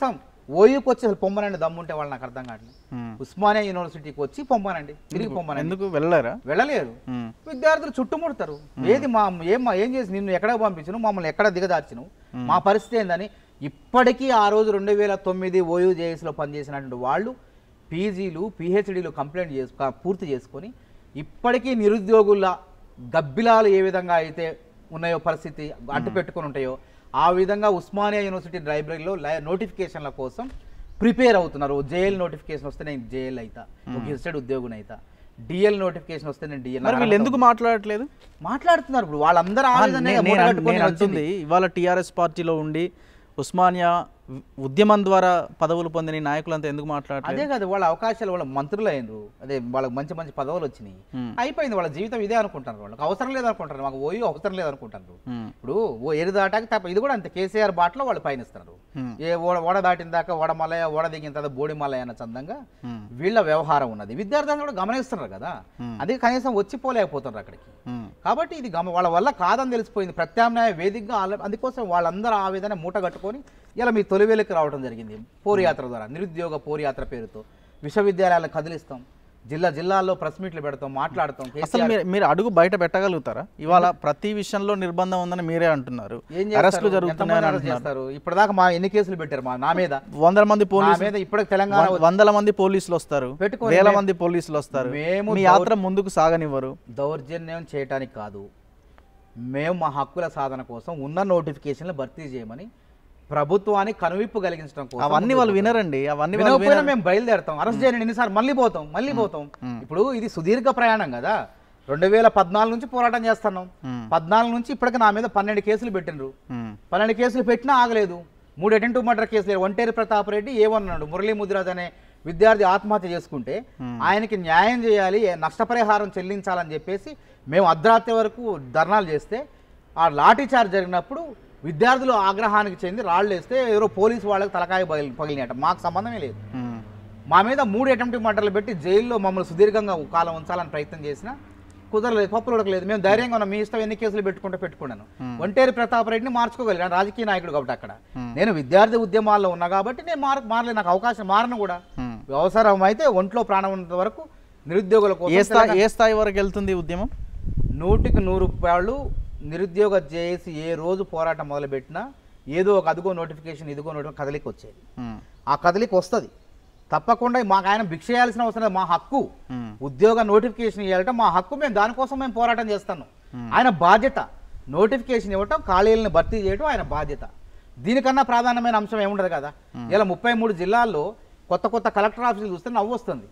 ఓయూకి వచ్చి అసలు పొమ్మనండి దమ్ముంటే వాళ్ళు నాకు అర్థం కావట్లేదు ఉమ్. ఉస్మానియా యూనివర్సిటీకి వచ్చి పొమ్మనండి తిరిగి పొమ్మనండి ఎందుకు వెళ్ళలేరా వెళ్ళలేరు ఉమ్. విద్యార్థులు చుట్టుముడతారు ఏది మా ఏం మా- ఏం చేసి నిన్ను ఎక్కడ పంపించను మమ్మల్ని ఎక్కడ దిగదార్చను మా పరిస్థితి ఏందని ఇప్పటికీ ఆ రోజు రెండు వేల తొమ్మిది ఓయూ జేఎస్లో పనిచేసినటువంటి వాళ్ళు పీజీలు పిహెచ్డీలు కంప్లైంట్ చేసు కా- పూర్తి చేసుకొని ఇప్పటికీ నిరుద్యోగుల గబ్బిలాలు ఏ విధంగా అయితే ఉన్నాయో పరిస్థితి అంటు పెట్టుకొని ఉంటాయో ఆ విధంగా ఉస్మానియా యూనివర్సిటీ లైబ్రరీలో లై- నోటిఫికేషన్ల కోసం ప్రిపేర్ అవుతున్నారు జేఎల్ నోటిఫికేషన్ వస్తే నేను జేఎల్ అవుతా ఒక గెస్టెడ్ ఉద్యోగిని అవుతా డిఎల్ నోటిఫికేషన్ వస్తే నేను డిఎల్ మరి వీళ్ళు ఎందుకు మాట్లాడట్లేదు మాట్లాడుతున్నారు ఇప్పుడు వాళ్ళందరూ ఆ, ఆవేదన నే- నేను అన్- నేను అంటుంది ఇవాళ టీఆర్ఎస్ పార్టీలో ఉండి ఉస్మానియా ఉ- ఉద్యమం ద్వారా పదవులు పొందిన ఈ నాయకులంతా ఎందుకు మాట్లాడట్లేదు అదే కాదు వాళ్ళ అవకాశాలు వాళ్ళ మంత్రులు అయినరు అదే వాళ్ళకి మంచి మంచి పదవులు వచ్చినాయి Hmm. అయిపోయింది వాళ్ళ జీవితం ఇదే అనుకుంటారు వాళ్ళకి అవసరం లేదు అనుకుంటారు మాకు ఓయూ అవసరం లేదు అనుకుంటారు ఉమ్. ఇప్పుడు ఓ ఎరు దాటాక తప్ప ఇది కూడా అంతే కేసీఆర్ బాటలో వాళ్ళు పయనిస్తున్నారు Hmm. ఏ ఓడ ఓడ దాటిన దాకా ఓడమలయ ఓడ దిగిన తర్వాత బోడిమలయ అన్న చందంగా Hmm. వీళ్ళ వ్యవహారం ఉన్నది విద్యార్థులు కూడా గమనిస్తున్నారు కదా అది కనీసం వచ్చిపోలేకపోతున్నారు అక్కడికి ఉమ్. కాబట్టి ఇది గమ వాళ్ళ వల్ల కాదని తెలిసిపోయింది ప్రత్యామ్నాయ వేదికగా ఆల- అందుకోసం వాళ్ళందరూ ఆ విధంగా మూట కట్టుకొని ఇలా మీ తొలివేలకు రావడం జరిగింది పోరుయాత్ర ద్వారా నిరుద్యోగ పోరుయాత్ర పేరుతో విశ్వవిద్యాలయాలను కదిలిస్తాం జిల్లా జిల్లాల్లో ప్రెస్ మీట్లు పెడతాం మాట్లాడతాం అసలు కేసీఆర్ మీరు మీరు అడుగు బయట పెట్టగలుగుతారా ఇవాళ ప్రతి విషయంలో నిర్బంధం ఉందని మీరే అంటున్నారు ఏం అరెస్టులు చేస్తారు? జరుగుతున్నాయని ఎంతమంది అరెస్ట్ అంటున్నారు చేస్తారు ఇప్పటిదాకా మా ఎన్ని కేసులు పెట్టారు మా నా మీద వందల మంది నా పోలీసులు మీద ఇప్పటికి తెలంగాణ వం- వందల మంది పోలీసులు వస్తారు పెట్టుకోండి. వేల మే- మంది పోలీసులు వస్తారు మేము మీ యాత్ర ముందుకు సాగనివ్వరు దౌర్జన్యం చేయటానికి కాదు మేము మా హక్కుల సాధన కోసం ఉన్న నోటిఫికేషన్లు భర్తీ చేయమని ప్రభుత్వానికి కనువిప్పు కలిగించడం కోసం అవన్నీ వాళ్ళు వినరండి అవన్నీ వాళ్ళు వినకపోయినా వినరు మేము బయలుదేరుతాం అరెస్ట్ చేయండి ఎన్నిసార్లు మళ్ళీ పోతాం మళ్ళీ పోతాం ఇప్పుడు ఇది సుదీర్ఘ ప్రయాణం కదా రెండు వేల పద్నాలుగు నుంచి పోరాటం చేస్తున్నాం మ్మ్. పద్నాలుగు నుంచి ఇప్పటికి నా మీద పన్నెండు కేసులు పెట్టినరు ఉమ్. పన్నెండు కేసులు పెట్టినా ఆగలేదు మూడు అటెంటివ్ మర్డర్ కేసులు ఒంటేరు ప్రతాప్ రెడ్డి ఏమన్నాడు మురళీ ముదిరాజ్ అనే విద్యార్థి ఆత్మహత్య చేసుకుంటే ఆయనకి న్యాయం చేయాలి నష్టపరిహారం చెల్లించాలని చెప్పేసి మేము అర్ధరాత్రి వరకు ధర్నాలు చేస్తే ఆ లాఠీ చార్జ్ జరిగినప్పుడు విద్యార్థులు ఆగ్రహానికి చెంది రాళ్ళు వేస్తే ఎవరో పోలీసు వాళ్ళకి తలకాయ పగిలి పగిలినట మాకు సంబంధమే లేదు ఉమ్. మా మీద మూడు అటెంప్ట్ మర్డర్లు పెట్టి జైల్లో మమ్మల్ని సుదీర్ఘంగా కాలం ఉంచాలని ప్రయత్నం చేసినా కుదరలేదు పప్పులు ఉడకలేదు మేము ధైర్యంగా ఉన్నాం మీ ఇష్టం ఎన్ని కేసులు పెట్టుకుంటే పెట్టుకున్నాను ఒంటేరు ప్రతాప్ రెడ్డిని మార్చుకోగలిగాను రాజకీయ నాయకుడు కాబట్టి అక్కడ నేను విద్యార్థి ఉద్యమాల్లో ఉన్నా కాబట్టి నేను మార్ మారలేదు నాకు అవకాశం మారను కూడా ఉమ్. అవసరం అయితే ఒంట్లో ప్రాణం ఉన్నంత వరకు నిరుద్యోగుల ఏ కోసం స్థాయి ఏ స్థాయి వరకు వెళ్తుంది ఈ ఉద్యమం నూటికి నూరు రూపాయలు నిరుద్యోగ చేసి ఏ రోజు పోరాటం మొదలుపెట్టినా ఏదో ఒక అదిగో నోటిఫికేషన్ ఇదిగో నోటిఫికేషన్ కదలిక వచ్చేది ఉమ్. ఆ కదలిక వస్తుంది తప్పకుండా మాకు ఆయన భిక్ష చేయాల్సిన అవసరం లేదు మా హక్కు ఉమ్. ఉద్యోగ నోటిఫికేషన్ ఇవ్వాలంటే మా హక్కు మేము దానికోసం మేము పోరాటం చేస్తాను ఆయన బాధ్యత నోటిఫికేషన్ ఇవ్వటం ఖాళీలను భర్తీ చేయడం ఆయన బాధ్యత దీనికన్నా ప్రాధాన్యమైన అంశం ఏముండదు కదా ఇలా ముప్పై మూడు జిల్లాల్లో కొత్త కొత్త కలెక్టర్ ఆఫీసులు చూస్తే నవ్వు వస్తుంది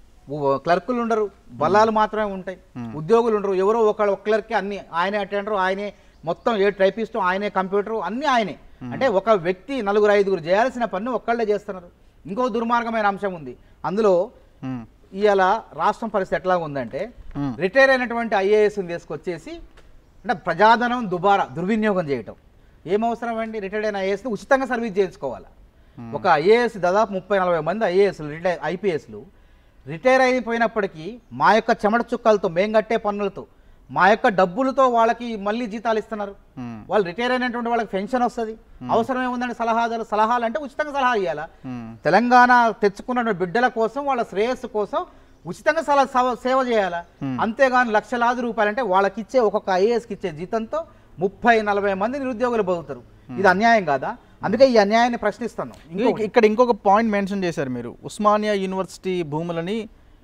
ఉ- క్లర్కులు ఉండరు బల్లాలు మాత్రమే ఉంటాయి ఉద్యోగులు ఉండరు ఎవరో ఒక క్లర్కి అన్ని ఆయనే అటెండరు ఆయనే మొత్తం ఏ టైపిస్టు ఆయనే కంప్యూటరు అన్నీ ఆయనే అంటే ఒక వ్యక్తి నలుగురు ఐదుగురు చేయాల్సిన పని ఒక్కళ్ళే చేస్తున్నారు ఇంకో దుర్మార్గమైన అంశం ఉంది అందులో ఉమ్. ఇవాళ రాష్ట్రం పరిస్థితి ఎట్లా ఉందంటే ఉమ్. రిటైర్ అయినటువంటి ఐఏఎస్ని తీసుకొచ్చేసి అంటే ప్రజాధనం దుబారా దుర్వినియోగం చేయటం ఏం అవసరం అండి రిటైర్డ్ అయిన ఐఏఎస్ని ఉచితంగా సర్వీస్ చేయించుకోవాలి ఒక ఐఏఎస్ దాదాపు ముప్పై నలభై మంది ఐఏఎస్లు రిటైర్ ఐపీఎస్లు రిటైర్ అయిపోయినప్పటికీ మా యొక్క చెమట చుక్కలతో మేం కట్టే పన్నులతో మా యొక్క డబ్బులతో వాళ్ళకి మళ్ళీ జీతాలు ఇస్తున్నారు ఉమ్. వాళ్ళు రిటైర్ అయినటువంటి వాళ్ళకి పెన్షన్ వస్తుంది అవసరం ఏముందండి సలహాదారు సలహాలు అంటే ఉచితంగా సలహా ఇవ్వాలా ఉమ్. తెలంగాణ తెచ్చుకున్న బిడ్డల కోసం వాళ్ళ శ్రేయస్సు కోసం ఉచితంగా సల సవ- సేవ చేయాలా అంతేగాని లక్షలాది రూపాయలంటే వాళ్ళకి ఇచ్చే ఒక్కొక్క ఐఏఎస్కి ఇచ్చే జీతంతో ముప్పై నలభై మంది నిరుద్యోగులు బతుకుతారు ఇది అన్యాయం కాదా అందుకే ఈ అన్యాయాన్ని ప్రశ్నిస్తాను ఇక- ఇక్కడ ఇంకొక పాయింట్ మెన్షన్ చేశారు మీరు ఉస్మానియా యూనివర్సిటీ భూములని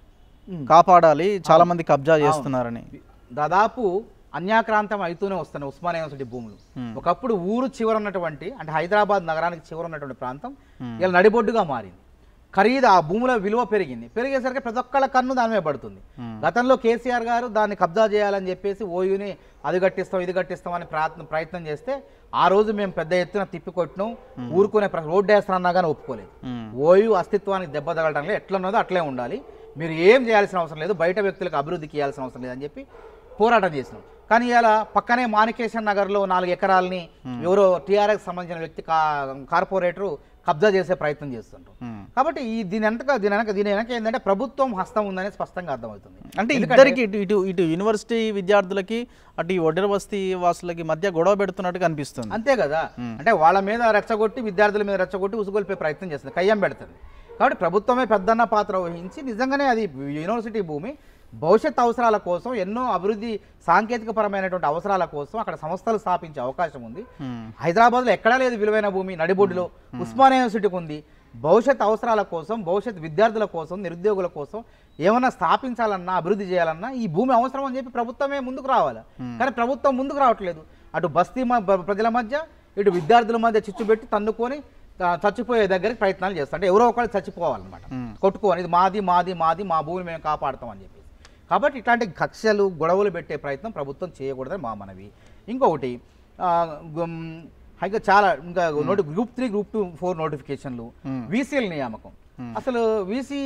కాపాడాలి చాలా మంది కబ్జా చేస్తున్నారని దాదాపు అన్యాక్రాంతం అవుతూనే వస్తున్నాయి ఉస్మానియా యూనివర్సిటీ భూములు ఒకప్పుడు ఊరు చివర ఉన్నటువంటి అంటే హైదరాబాద్ నగరానికి చివర ఉన్నటువంటి ప్రాంతం ఇలా నడిబొడ్డుగా మారింది ఖరీదు ఆ భూముల విలువ పెరిగింది పెరిగేసరికి ప్రతి ఒక్కళ్ళ కన్ను దాని మీద పడుతుంది గతంలో కేసీఆర్ గారు దాన్ని కబ్జా చేయాలని చెప్పేసి ఓయూని అది కట్టిస్తాం ఇది కట్టిస్తాం అని ప్రయత్నం ప్రయత్నం చేస్తే ఆ రోజు మేము పెద్ద ఎత్తున తిప్పికొట్టినాం ఊరుకునే ప్ర- రోడ్డు వేస్తున్నా కానీ ఒప్పుకోలేదు ఉమ్. ఓయూ అస్తిత్వానికి దెబ్బ తగలటం లేదు ఎట్లా ఉన్నదో అట్లే ఉండాలి మీరు ఏం చేయాల్సిన అవసరం లేదు బయట వ్యక్తులకు అభివృద్ధికి ఇవ్వాల్సిన అవసరం లేదని చెప్పి పోరాటం చేసినాం కానీ ఇలా పక్కనే మాణికేశ్వర్ నగర్లో నాలుగు ఎకరాలని ఎవరో టీఆర్ఎస్ సంబంధించిన వ్యక్తి కా కార్పొరేటరు కబ్జా చేసే ప్రయత్నం చేస్తుంటారు ఉమ్. కాబట్టి ఈ దీని వెనక దీని వెనక దీని వెనక ఏంటంటే ప్రభుత్వం హస్తం ఉందనే స్పష్టంగా అర్థమవుతుంది అంటే ఎందుకంటే- ఇద్దరికి ఇటు ఇటు ఇటు యూనివర్సిటీ విద్యార్థులకి అటు ఈ ఒడ్డెర బస్తీ వాసులకి మధ్య గొడవ పెడుతున్నట్టుగా అనిపిస్తుంది అంతే కదా అంటే వాళ్ళ మీద రెచ్చగొట్టి విద్యార్థుల మీద రెచ్చగొట్టి ఉసుగొల్పే ప్రయత్నం చేస్తుంది కయ్యం పెడుతుంది కాబట్టి ప్రభుత్వమే పెద్దన్న పాత్ర వహించి నిజంగానే అది యూనివర్సిటీ భూమి భవిష్యత్ అవసరాల కోసం ఎన్నో అభివృద్ధి సాంకేతిక పరమైనటువంటి అవసరాల కోసం అక్కడ సంస్థలు స్థాపించే అవకాశం ఉంది ఉమ్. హైదరాబాద్లో ఎక్కడా లేదు విలువైన భూమి నడిబొడ్డులో ఉస్మానియా యూనివర్సిటీకి ఉంది భవిష్యత్ అవసరాల కోసం భవిష్యత్ విద్యార్థుల కోసం నిరుద్యోగుల కోసం ఏమన్నా స్థాపించాలన్నా అభివృద్ధి చేయాలన్నా ఈ భూమి అవసరం అని చెప్పి ప్రభుత్వమే ముందుకు రావాలి కానీ ప్రభుత్వం ముందుకు రావట్లేదు అటు బస్తీ మ- బ- ప్రజల మధ్య ఇటు విద్యార్థుల మధ్య చిచ్చు పెట్టి తన్నుకొని ఆ, చచ్చిపోయే దగ్గరికి ప్రయత్నాలు చేస్తారు అంటే ఎవరో ఒకళ్ళు చచ్చిపోవాలన్నమాట మ్. కొట్టుకోని ఇది మాది మాది మాది మా భూమిని మేము కాపాడుతాం అని చెప్పేసి కాబట్టి ఇట్లాంటి కక్షలు గొడవలు పెట్టే ప్రయత్నం ప్రభుత్వం చేయకూడదని మా మనవి ఇంకొకటి ఆ, గుమ్, ఇంకా చాలా ఇంకా నోటి group three group two four నోటిఫికేషన్లు మ్. వీసీఎల్ నియామకం అసలు వీసీ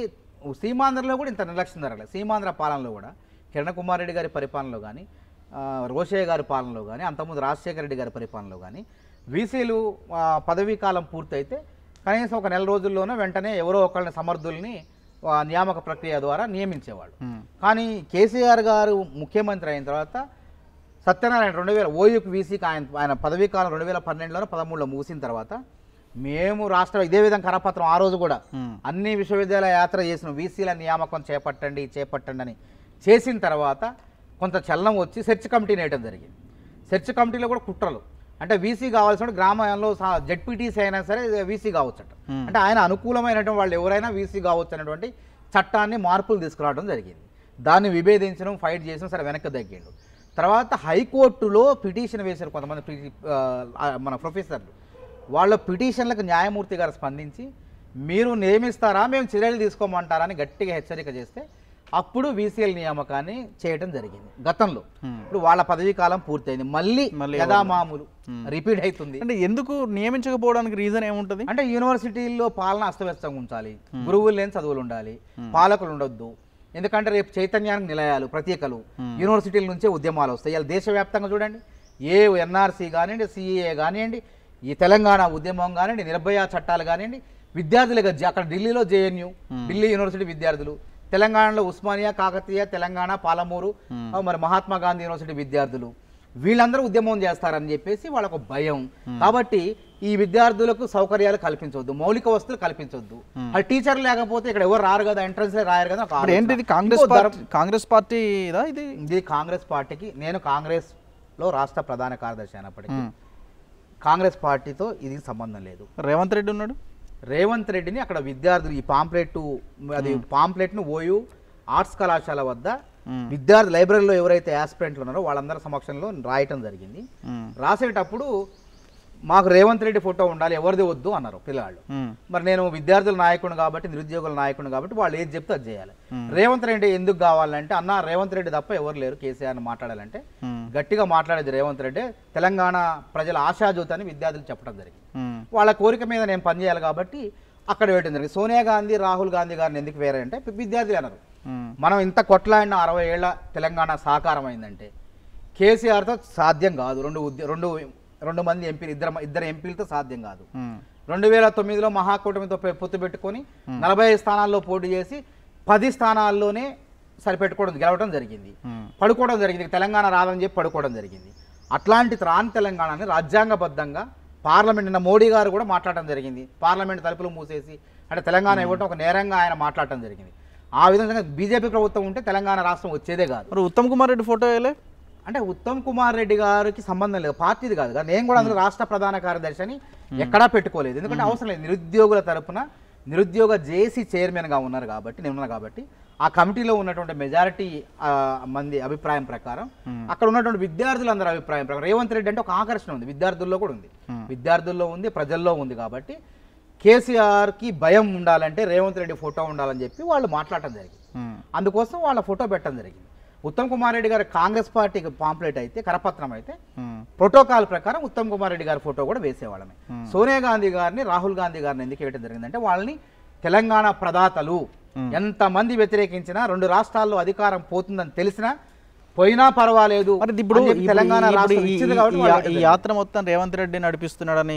సీమాంధ్రలో కూడా ఇంత నిర్లక్ష్యం జరగలేదు సీమాంధ్ర పాలనలో కూడా కిరణ్ కుమార్ రెడ్డి గారి పరిపాలనలో కానీ రోషయ్య గారి పాలనలో కానీ అంతకుముందు రాజశేఖర రెడ్డి గారి పరిపాలనలో కానీ వీసీలు ఆ, పదవీ కాలం పూర్తయితే కనీసం ఒక నెల రోజుల్లోనే వెంటనే ఎవరో ఒకళ్ళని సమర్థుల్ని ఆ, నియామక ప్రక్రియ ద్వారా నియమించేవాళ్ళు ఉమ్. కానీ కేసీఆర్ గారు ముఖ్యమంత్రి అయిన తర్వాత సత్యనారాయణ రెండు వేల ఓయూకి వీసీకి ఆయన ఆయన పదవీ కాలం రెండు వేల పన్నెండులో పదమూడులో ముగిసిన తర్వాత మేము రాష్ట్ర ఇదే విధంగా కరపత్రం ఆ రోజు కూడా ఉమ్. అన్ని విశ్వవిద్యాలయ యాత్ర చేసిన వీసీల నియామకం చేపట్టండి చేపట్టండి అని చేసిన తర్వాత కొంత చలనం వచ్చి సెర్చ్ కమిటీ వేయడం జరిగింది సెర్చ్ కమిటీలో కూడా కుట్రలు అంటే వీసీ కావాల్సిన గ్రామంలో జెడ్పీటీసీ అయినా సరే వీసీ కావచ్చట Hmm. అంటే ఆయన అనుకూలమైనటువంటి వాళ్ళు ఎవరైనా వీసీ కావచ్చు అనేటువంటి చట్టాన్ని మార్పులు తీసుకురావడం జరిగింది దాన్ని విభేదించడం ఫైట్ చేసిన సరే వెనక్కి తగ్గిండు తర్వాత హైకోర్టులో పిటిషన్ వేశారు కొంతమంది పిటి- ఆ, మన ప్రొఫెసర్లు వాళ్ళ పిటిషన్లకు న్యాయమూర్తి గారు స్పందించి మీరు నియమిస్తారా మేము చర్యలు తీసుకోమంటారా అని గట్టిగా హెచ్చరిక చేస్తే అప్పుడు వీసీఎల్ నియామకాన్ని చేయడం జరిగింది గతంలో Hmm. ఇప్పుడు వాళ్ళ పదవీ కాలం పూర్తయింది మళ్ళీ మళ్ళీ యథామామూలు రిపీట్ అవుతుంది అంటే ఎందుకు నియమించకపోవడానికి రీజన్ ఏముంటది అంటే యూనివర్సిటీల్లో పాలన అస్తవ్యస్తంగా ఉంచాలి గురువులు లేని చదువులు ఉండాలి పాలకులు ఉండొద్దు ఎందుకంటే రేపు చైతన్యానికి నిలయాలు ప్రతీకలు యూనివర్సిటీల నుంచే ఉద్యమాలు వస్తాయి ఇలా దేశవ్యాప్తంగా చూడండి ఏ ఎన్ఆర్సీ కానివ్వండి సిఏ కానివ్వండి ఈ తెలంగాణ ఉద్యమం కానివ్వండి నిర్భయ చట్టాలు కానివ్వండి విద్యార్థులుగా జ- అక్కడ ఢిల్లీలో జేఎన్యూ ఢిల్లీ యూనివర్సిటీ విద్యార్థులు తెలంగాణలో ఉస్మానియా కాకతీయ తెలంగాణ పాలమూరు ఆ, మరి మహాత్మా గాంధీ యూనివర్సిటీ విద్యార్థులు వీళ్ళందరూ ఉద్యమం చేస్తారని చెప్పేసి వాళ్ళకు భయం కాబట్టి ఈ విద్యార్థులకు సౌకర్యాలు కల్పించవద్దు మౌలిక వస్తువులు కల్పించవద్దు అది టీచర్ లేకపోతే ఇక్కడ ఎవరు రారు కదా ఎంట్రన్స్ రాయరు కదా ఒక ఇప్పుడు ఏంటి ఇది ఆలోచన. కాంగ్రెస్ ఇంకో ధర్మ- పార్టీ కాంగ్రెస్ పార్టీదా ఇది ఇది కాంగ్రెస్ పార్టీకి నేను కాంగ్రెస్ లో రాష్ట్ర ప్రధాన కార్యదర్శి అయినప్పటికీ ఉమ్. కాంగ్రెస్ పార్టీతో ఇది సంబంధం లేదు రేవంత్ రెడ్డి ఉన్నాడు రేవంత్ రెడ్డిని అక్కడ విద్యార్థులు ఈ పాంప్లెట్ అది పాంప్లెట్ను ఓయూ ఆర్ట్స్ కళాశాల వద్ద ఉమ్. విద్యార్థి లైబ్రరీలో ఎవరైతే యాస్పిరెంట్లు ఉన్నారో వాళ్ళందరి సమక్షంలో రాయటం జరిగింది ఉమ్. రాసేటప్పుడు మాకు రేవంత్ రెడ్డి ఫోటో ఉండాలి ఎవరిది వద్దు అన్నారు పిల్లవాళ్ళు ఉమ్. మరి నేను విద్యార్థుల నాయకుడు కాబట్టి నిరుద్యోగుల నాయకుడు కాబట్టి వాళ్ళు ఏది చెప్తే అది చేయాలి రేవంత్ రెడ్డి ఎందుకు కావాలంటే అన్న రేవంత్ రెడ్డి తప్ప ఎవరు లేరు కేసీఆర్ని మాట్లాడాలంటే ఉమ్. గట్టిగా మాట్లాడేది రేవంత్ రెడ్డి తెలంగాణ ప్రజల ఆశాజ్యోతి అని విద్యార్థులు చెప్పడం జరిగింది ఉమ్. వాళ్ళ కోరిక మీద నేను పనిచేయాలి కాబట్టి అక్కడ వేయడం జరిగింది సోనియా గాంధీ రాహుల్ గాంధీ గారిని ఎందుకు వేరే అంటే విద్యార్థులు అన్నారు ఉమ్. మనం ఇంత కొట్లాడిన అరవై ఏళ్ల తెలంగాణ సాకారం అయిందంటే కేసీఆర్తో సాధ్యం కాదు రెండు ఉద్య రెండు రెండు మంది ఎంపీలు ఇద్దరు ఇద్దరు ఎంపీలతో సాధ్యం కాదు ఉమ్. రెండు వేల తొమ్మిదిలో మహాకూటమితో పె- పొత్తు పెట్టుకొని నలభై ఐదు స్థానాల్లో పోటీ చేసి పది స్థానాల్లోనే సరిపెట్టుకోవడం గెలవడం జరిగింది ఉమ్. పడుకోవడం జరిగింది తెలంగాణ రాదని చెప్పి పడుకోవడం జరిగింది అట్లాంటి రాని తెలంగాణని రాజ్యాంగబద్ధంగా పార్లమెంట్ నిన్న మోడీ గారు కూడా మాట్లాడటం జరిగింది పార్లమెంట్ తలుపులు మూసేసి అంటే తెలంగాణ ఇవ్వటం ఒక నేరంగా ఆయన మాట్లాడటం జరిగింది ఆ విధంగా బీజేపీ ప్రభుత్వం ఉంటే తెలంగాణ రాష్ట్రం వచ్చేదే కాదు మరి ఉత్తమ్ కుమార్ రెడ్డి ఫోటో వేయలే అంటే ఉత్తమ్ కుమార్ రెడ్డి గారికి సంబంధం లేదు పార్టీది కాదు కదా నేను కూడా అందులో రాష్ట్ర ప్రధాన కార్యదర్శి అని ఎక్కడా పెట్టుకోలేదు ఎందుకంటే అవసరం లేదు నిరుద్యోగుల తరపున నిరుద్యోగ జేసీ చైర్మన్గా ఉన్నారు కాబట్టి నేను ఉన్నాను కాబట్టి ఆ కమిటీలో ఉన్నటువంటి మెజారిటీ మంది అభిప్రాయం ప్రకారం అక్కడ ఉన్నటువంటి విద్యార్థులందరి అభిప్రాయం ప్రకారం రేవంత్ రెడ్డి అంటే ఒక ఆకర్షణ ఉంది విద్యార్థుల్లో కూడా ఉంది విద్యార్థుల్లో ఉంది ప్రజల్లో ఉంది కాబట్టి కేసీఆర్కి భయం ఉండాలంటే రేవంత్ రెడ్డి ఫోటో ఉండాలని చెప్పి వాళ్ళు మాట్లాడటం జరిగింది ఉమ్. అందుకోసం వాళ్ళ ఫోటో పెట్టడం జరిగింది ఉత్తమ్ కుమార్ రెడ్డి గారు కాంగ్రెస్ పార్టీకి పాంప్లెట్ అయితే కరపత్రం అయితే ఉమ్. ప్రోటోకాల్ ప్రకారం ఉత్తమ్ కుమార్ రెడ్డి గారి ఫోటో కూడా వేసేవాళ్ళమే సోనియా గాంధీ గారిని రాహుల్ గాంధీ గారిని ఎందుకు వేయడం జరిగిందంటే వాళ్ళని తెలంగాణ ప్రదాతలు ఎంతమంది వ్యతిరేకించినా రెండు రాష్ట్రాల్లో అధికారం పోతుందని తెలిసినా పోయినా పర్వాలేదు మరి ఇప్పుడు అని చెప్పి ఇప్పుడు తెలంగాణ ఈ- ఇప్పుడు రాష్ట్రం ఈ- ఇచ్చింది ఈ- కాబట్టి ఈ వాళ్ళు యా- వేయడం ఈ జరిగింది. యాత్ర మొత్తం రేవంత్ రెడ్డి నడిపిస్తున్నాడని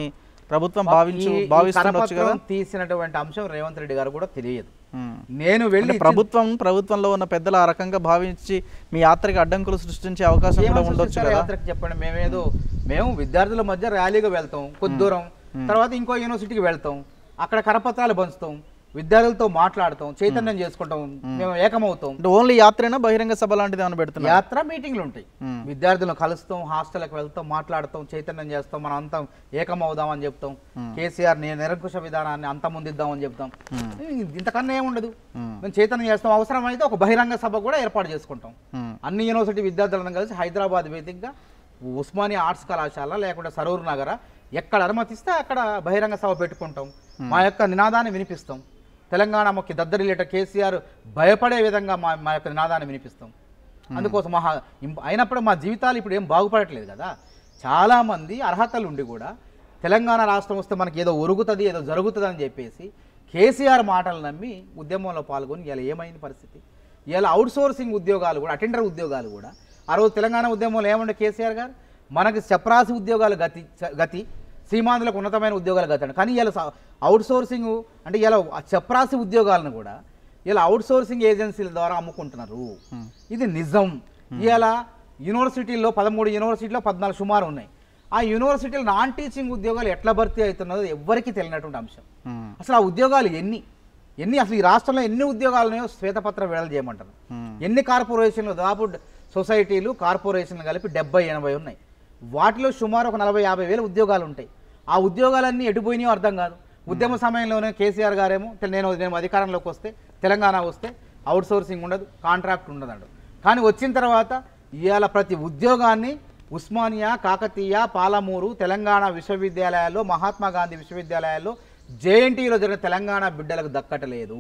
ప్రభుత్వం భావించు ఈ- ఈ భావిస్తుండొచ్చు కదా కరపత్రం తీసినటువంటి అంశం రేవంత్ రెడ్డి గారు కూడా తెలియదు ఉమ్. నేను వెళ్ళి అంటే ప్రభుత్వం ప్రభుత్వంలో ఉన్న పెద్దలు ఆ రకంగా భావించి మీ యాత్రకి అడ్డంకులు సృష్టించే అవకాశం కూడా ఏమని ఉండొచ్చు సృష్టిస్తారు కదా యాత్రకు చెప్పండి మేమేదో మేము విద్యార్థుల మధ్య ర్యాలీగా వెళ్తాం కొద్ది దూరం తర్వాత ఇంకో యూనివర్సిటీకి వెళ్తాం అక్కడ కరపత్రాలు పంచుతాం విద్యార్థులతో మాట్లాడతాం చైతన్యం చేసుకుంటాం మేము ఏకమవుతాం అంటే ఓన్లీ యాత్రేనా బహిరంగ సభ లాంటిది ఏమైనా పెడుతున్నారు యాత్ర మీటింగ్లు ఉంటాయి మ్మ్. విద్యార్థులను కలుస్తాం హాస్టల్కి వెళ్తాం మాట్లాడతాం చైతన్యం చేస్తాం మనం అంతా ఏకమవుదాం అని చెప్తాం కేసీఆర్ ని- నిరంకుశ విధానాన్ని అంత ముందిద్దామని చెప్తాం ఇంతకన్నా ఏముండదు మ్మ్. మేము చైతన్యం చేస్తాం అవసరమైతే ఒక బహిరంగ సభ కూడా ఏర్పాటు చేసుకుంటాం ఉమ్. అన్ని యూనివర్సిటీ విద్యార్థులను కలిసి హైదరాబాద్ వేదికగా ఉస్మానియా ఆర్ట్స్ కళాశాల లేకుంటే సరూర్ నగర ఎక్కడ అనుమతిస్తే అక్కడ బహిరంగ సభ పెట్టుకుంటాం మా యొక్క నినాదాన్ని వినిపిస్తాం తెలంగాణ ముఖ్య దద్దరి లీటర్ కేసీఆర్ భయపడే విధంగా మా మా యొక్క నినాదాన్ని వినిపిస్తాం అందుకోసం మహా ఇం- అయినప్పుడు మా జీవితాలు ఇప్పుడు ఏం బాగుపడట్లేదు కదా చాలామంది అర్హతలు ఉండి కూడా తెలంగాణ రాష్ట్రం వస్తే మనకి ఏదో ఒరుగుతుంది ఏదో జరుగుతుంది అని చెప్పేసి కేసీఆర్ మాటలు నమ్మి ఉద్యమంలో పాల్గొని ఇలా ఏమైంది పరిస్థితి ఇలా అవుట్ సోర్సింగ్ ఉద్యోగాలు కూడా అటెండర్ ఉద్యోగాలు కూడా ఆ రోజు తెలంగాణ ఉద్యమంలో ఏమండే కేసీఆర్ గారు మనకి చపరాసి ఉద్యోగాలు గతి చ- గతి సీమాంధ్రులకు ఉన్నతమైన ఉద్యోగాలు గతి అండి కానీ ఇలా అవుట్ సోర్సింగ్ అంటే ఇలా చపరాసి ఉద్యోగాలను కూడా ఇలా అవుట్ సోర్సింగ్ ఏజెన్సీల ద్వారా అమ్ముకుంటున్నారు ఇది నిజం ఇలా యూనివర్సిటీల్లో పదమూడు యూనివర్సిటీలో పద్నాలుగు సుమారు ఉన్నాయి ఆ యూనివర్సిటీలో నాన్ టీచింగ్ ఉద్యోగాలు ఎట్లా భర్తీ అవుతున్నదో ఎవ్వరికీ తెలియనటువంటి అంశం ఉమ్. అసలు ఆ ఉద్యోగాలు ఎన్ని ఎన్ని అసలు ఈ రాష్ట్రంలో ఎన్ని ఉద్యోగాలు ఉన్నాయో శ్వేతపత్రం విడుదల చేయమంటారు ఉమ్. ఎన్ని కార్పొరేషన్లు దాదాపు సొసైటీలు కార్పొరేషన్లు కలిపి డెబ్బై ఎనభై ఉన్నాయి వాటిలో సుమారు ఒక నలభై యాభై వేల ఉద్యోగాలు ఉంటాయి ఆ ఉద్యోగాలన్నీ ఎటుపోయినాయో అర్థం కాదు ఉద్యమ సమయంలోనే కేసీఆర్ గారేమో "తె- నేను నేను అధికారంలోకి వస్తే తెలంగాణ వస్తే అవుట్ సోర్సింగ్ ఉండదు కాంట్రాక్ట్ ఉండదండు కానీ వచ్చిన తర్వాత ఇవాళ ప్రతి ఉద్యోగాన్ని ఉస్మానియా కాకతీయ పాలమూరు తెలంగాణ విశ్వవిద్యాలయాల్లో మహాత్మా గాంధీ విశ్వవిద్యాలయాల్లో జేఎన్టీలో జరిగిన తెలంగాణ బిడ్డలకు దక్కట్లేదు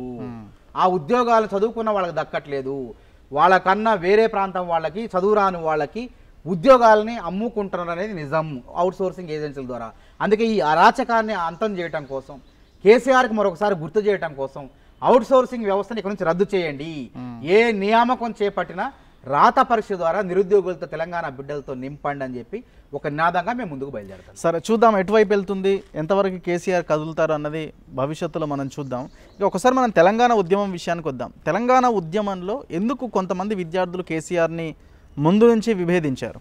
ఆ ఉద్యోగాలు చదువుకున్న వాళ్ళకి దక్కట్లేదు వాళ్ళకన్నా వేరే ప్రాంతం వాళ్ళకి చదువురాని వాళ్ళకి ఉద్యోగాలని అమ్ముకుంటున్నారు అనేది నిజం అవుట్ సోర్సింగ్ ఏజెన్సీల ద్వారా అందుకే ఈ అరాచకాన్ని అంతం చేయటం కోసం కేసీఆర్కి మరొకసారి గుర్తు చేయటం కోసం అవుట్ సోర్సింగ్ వ్యవస్థని ఇక్కడ నుంచి రద్దు చేయండి ఏ నియామకం చేపట్టినా రాత పరీక్ష ద్వారా నిరుద్యోగులతో తెలంగాణ బిడ్డలతో నింపండి అని చెప్పి ఒక నినాదంగా మేము ముందుకు బయలుదేరుతాం సరే చూద్దాం ఎటువైపు వెళ్తుంది ఎంతవరకు కేసీఆర్ కదులుతారు అన్నది భవిష్యత్తులో మనం చూద్దాం ఇక ఒకసారి మనం తెలంగాణ ఉద్యమం విషయానికి వద్దాం తెలంగాణ ఉద్యమంలో ఎందుకు కొంతమంది విద్యార్థులు కేసీఆర్ని ముందు నుంచి విభేదించారు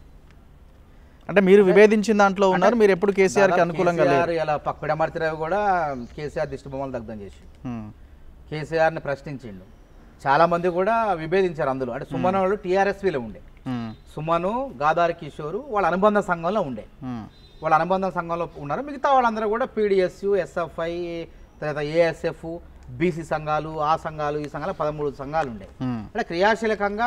అంటే మీరు విభేదించిన దాంట్లో ఉన్నారు మీరు ఎప్పుడు కేసీఆర్కి అనుకూలంగా లేరు కేసీఆర్ ఇలా పిడమర్తిరావు కూడా కేసీఆర్ దిష్టి బొమ్మలు దగ్ధం చేసి ఉమ్, కేసీఆర్ని ప్రశ్నించిండు చాలా మంది కూడా విభేదించారు అందులో అంటే సుమన్ వాళ్ళు టీఆర్ఎస్వీలో ఉండే ఉమ్, సుమను గాదారి కిషోరు వాళ్ళ అనుబంధ సంఘంలో ఉండే ఉమ్, వాళ్ళ అనుబంధ సంఘంలో ఉన్నారు మిగతా వాళ్ళందరూ కూడా పీడిఎస్యు ఎస్ఎఫ్ఐ తర్వాత ఏఎస్ఎఫ్ బీసీ సంఘాలు ఆ సంఘాలు ఈ సంఘాలు పదమూడు సంఘాలు ఉండే ఉమ్, అంటే క్రియాశీలకంగా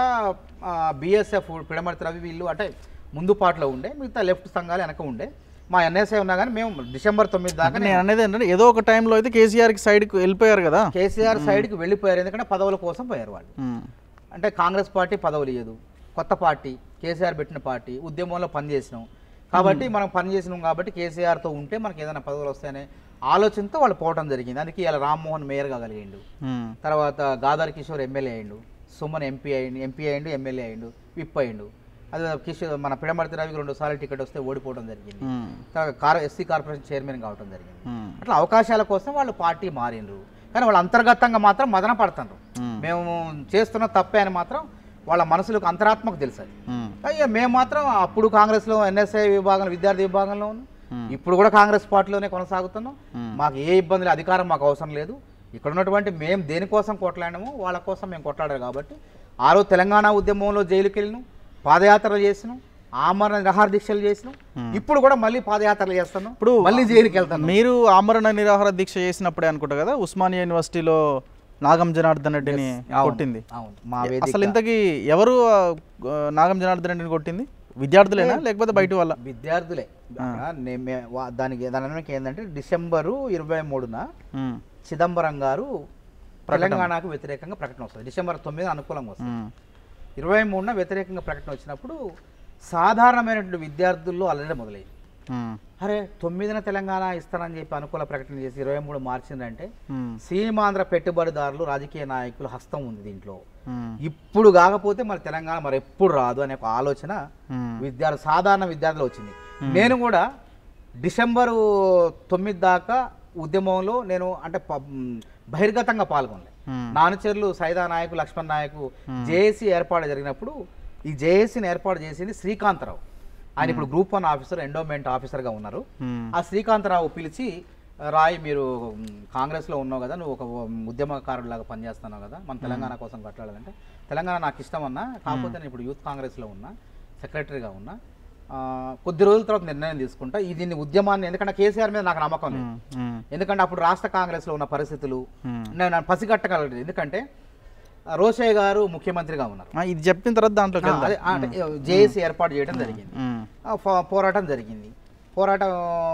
బిఎస్ఎఫ్ పిడమర్తి రవి వీళ్ళు అంటే ముందు పాటలో ఉండే మిగతా లెఫ్ట్ సంఘాలు వెనక ఉండే మా ఎన్ఎస్ఐ ఉన్నా కానీ మేము డిసెంబర్ తొమ్మిది దాకా అంటే నేను అనేది ఏంటంటే ఏదో ఒక టైంలో అయితే కేసీఆర్కి సైడ్కి వెళ్ళిపోయారు కదా కేసీఆర్ సైడ్కి వెళ్ళిపోయారు ఎందుకంటే పదవుల కోసం పోయారు వాళ్ళు ఉమ్, అంటే కాంగ్రెస్ పార్టీ పదవులు ఇయ్యదు కొత్త పార్టీ కేసీఆర్ పెట్టిన పార్టీ ఉద్యమంలో పనిచేసినాం కాబట్టి మనం పనిచేసినాం కాబట్టి కేసీఆర్తో ఉంటే మనకి ఏదైనా పదవులు వస్తాయనే ఆలోచనతో వాళ్ళు పోవడం జరిగింది అందుకే ఇలా రామ్మోహన్ మేయర్ కాగలిగిండు ఉమ్, తర్వాత గాదార్ కిషోర్ ఎమ్మెల్యే అయ్యిండు సుమన్ ఎంపీ అయ్యిండు ఎంపీ అయ్యిండు ఎమ్మెల్యే అయ్యిండు విప్ అయ్యిండు అది కిషోర్ మన పిడమర్తి రవికి రెండు సార్లు టికెట్ వస్తే ఓడిపోవడం జరిగింది ఉమ్, తర్వాత కార్ ఎస్సీ కార్పొరేషన్ చైర్మన్ కావడం జరిగింది ఉమ్, అట్లా అవకాశాల కోసం వాళ్ళు పార్టీ మారిండ్రు కానీ వాళ్ళు అంతర్గతంగా మాత్రం మదన పడుతుండ్రు Hmm. మేము చేస్తున్న తప్పే అని మాత్రం వాళ్ళ మనసులకు అంతరాత్మకు తెలుసు అది ఉమ్, అయ్యా మేము మాత్రం అప్పుడు కాంగ్రెస్లో ఎన్ఎస్ఐ విభాగంలో విద్యార్థి విభాగంలో ఉన్నాం Hmm. ఇప్పుడు కూడా కాంగ్రెస్ పార్టీలోనే కొనసాగుతున్నాం Hmm. మాకు ఏ ఇబ్బంది లేదు అధికారం మాకు అవసరం లేదు ఇక్కడ ఉన్నటువంటి మేము దేనికోసం కొట్లాడామో వాళ్ళ కోసం మేము కొట్లాడారు కాబట్టి ఆ రోజు తెలంగాణ ఉద్యమంలో జైలుకి వెళ్ళినాం పాదయాత్రలు చేసినాం ఆమరణ నిరాహార దీక్షలు చేసినాం ఇప్పుడు కూడా మళ్ళీ పాదయాత్రలు చేస్తున్నాం ఇప్పుడు మళ్ళీ జైలుకి వెళ్తాం మీరు ఆమరణ నిరాహార దీక్ష చేసినప్పుడే అనుకుంటా కదా ఉస్మానియా యూనివర్సిటీలో నాగం జనార్దన్ రెడ్డిని కొట్టింది అవును మా వేదిక అసలు ఇంతకీ ఎవరు ఆ, నాగం జనార్దన్ రెడ్డిని కొట్టింది విద్యార్థులేనా లేకపోతే బయట వాళ్ళ విద్యార్థులే అక్కడ నే- మే- వా- దానికి దాని వెనక ఏంటంటే డిసెంబరు ఇరవై మూడున ఉమ్, చిదంబరం గారు తెలంగాణకు వ్యతిరేకంగా ప్రకటన వస్తుంది డిసెంబర్ తొమ్మిది అనుకూలంగా వస్తుంది ఉమ్, ఇరవై మూడున వ్యతిరేకంగా ప్రకటన వచ్చినప్పుడు సాధారణమైనటువంటి విద్యార్థుల్లో అల్లరి మొదలైంది ఉమ్, అరే తొమ్మిదిన తెలంగాణ ఇస్తానని చెప్పి అనుకూల ప్రకటన చేసి ఇరవై మూడు మార్చిందంటే ఉమ్, సీమాంధ్ర పెట్టుబడిదారులు రాజకీయ నాయకులు హస్తం ఉంది దీంట్లో ఉమ్, ఇప్పుడు కాకపోతే మరి తెలంగాణ మరి ఎప్పుడు రాదు అనే ఒక ఆలోచన ఉమ్, విద్యార్థి సాధారణ విద్యార్థులు వచ్చింది నేను కూడా డిసెంబరు తొమ్మిది దాకా ఉద్యమంలో నేను అంటే ప- మ్, బహిర్గతంగా పాల్గొనలే Hmm. నా అనుచరులు సైదా నాయకు లక్ష్మణ్ నాయకు జేఏసీ ఏర్పాటు జరిగినప్పుడు ఈ జేఏసీని ఏర్పాటు చేసింది శ్రీకాంతరావు ఆయన ఇప్పుడు గ్రూప్ వన్ ఆఫీసర్ ఎండోమెంట్ ఆఫీసర్గా ఉన్నారు మ్మ్. ఆ శ్రీకాంతరావు పిలిచి రాయ్ మీరు మ్, కాంగ్రెస్లో ఉన్నావు కదా నువ్వు ఒక ఉద్యమకారులాగా పనిచేస్తున్నావు కదా మన తెలంగాణ కోసం కొట్లాడాలంటే తెలంగాణ నాకు ఇష్టం అన్నా కాకపోతే నేను ఇప్పుడు యూత్ కాంగ్రెస్లో ఉన్నా సెక్రటరీగా ఉన్నా ఆ, కొద్ది రోజుల తర్వాత నిర్ణయం తీసుకుంటా ఈ దీన్ని ఉద్యమాన్ని ఎందుకంటే కేసీఆర్ మీద నాకు నమ్మకం లేదు మ్మ్. మ్మ్. ఎందుకంటే అప్పుడు రాష్ట్ర కాంగ్రెస్లో ఉన్న పరిస్థితులు మ్మ్. నేను నన్ను పసిగట్టగలదు ఎందుకంటే ఆ, రోషయ్య గారు ముఖ్యమంత్రిగా ఉన్నారు ఆ, ఇది చెప్పిన తర్వాత దాంట్లోకి వెళ్దాం అదే అంటే జేఏసీ ఏర్పాటు చేయడం జరిగింది మ్మ్. ఆ, పో- పోరాటం జరిగింది పోరాటం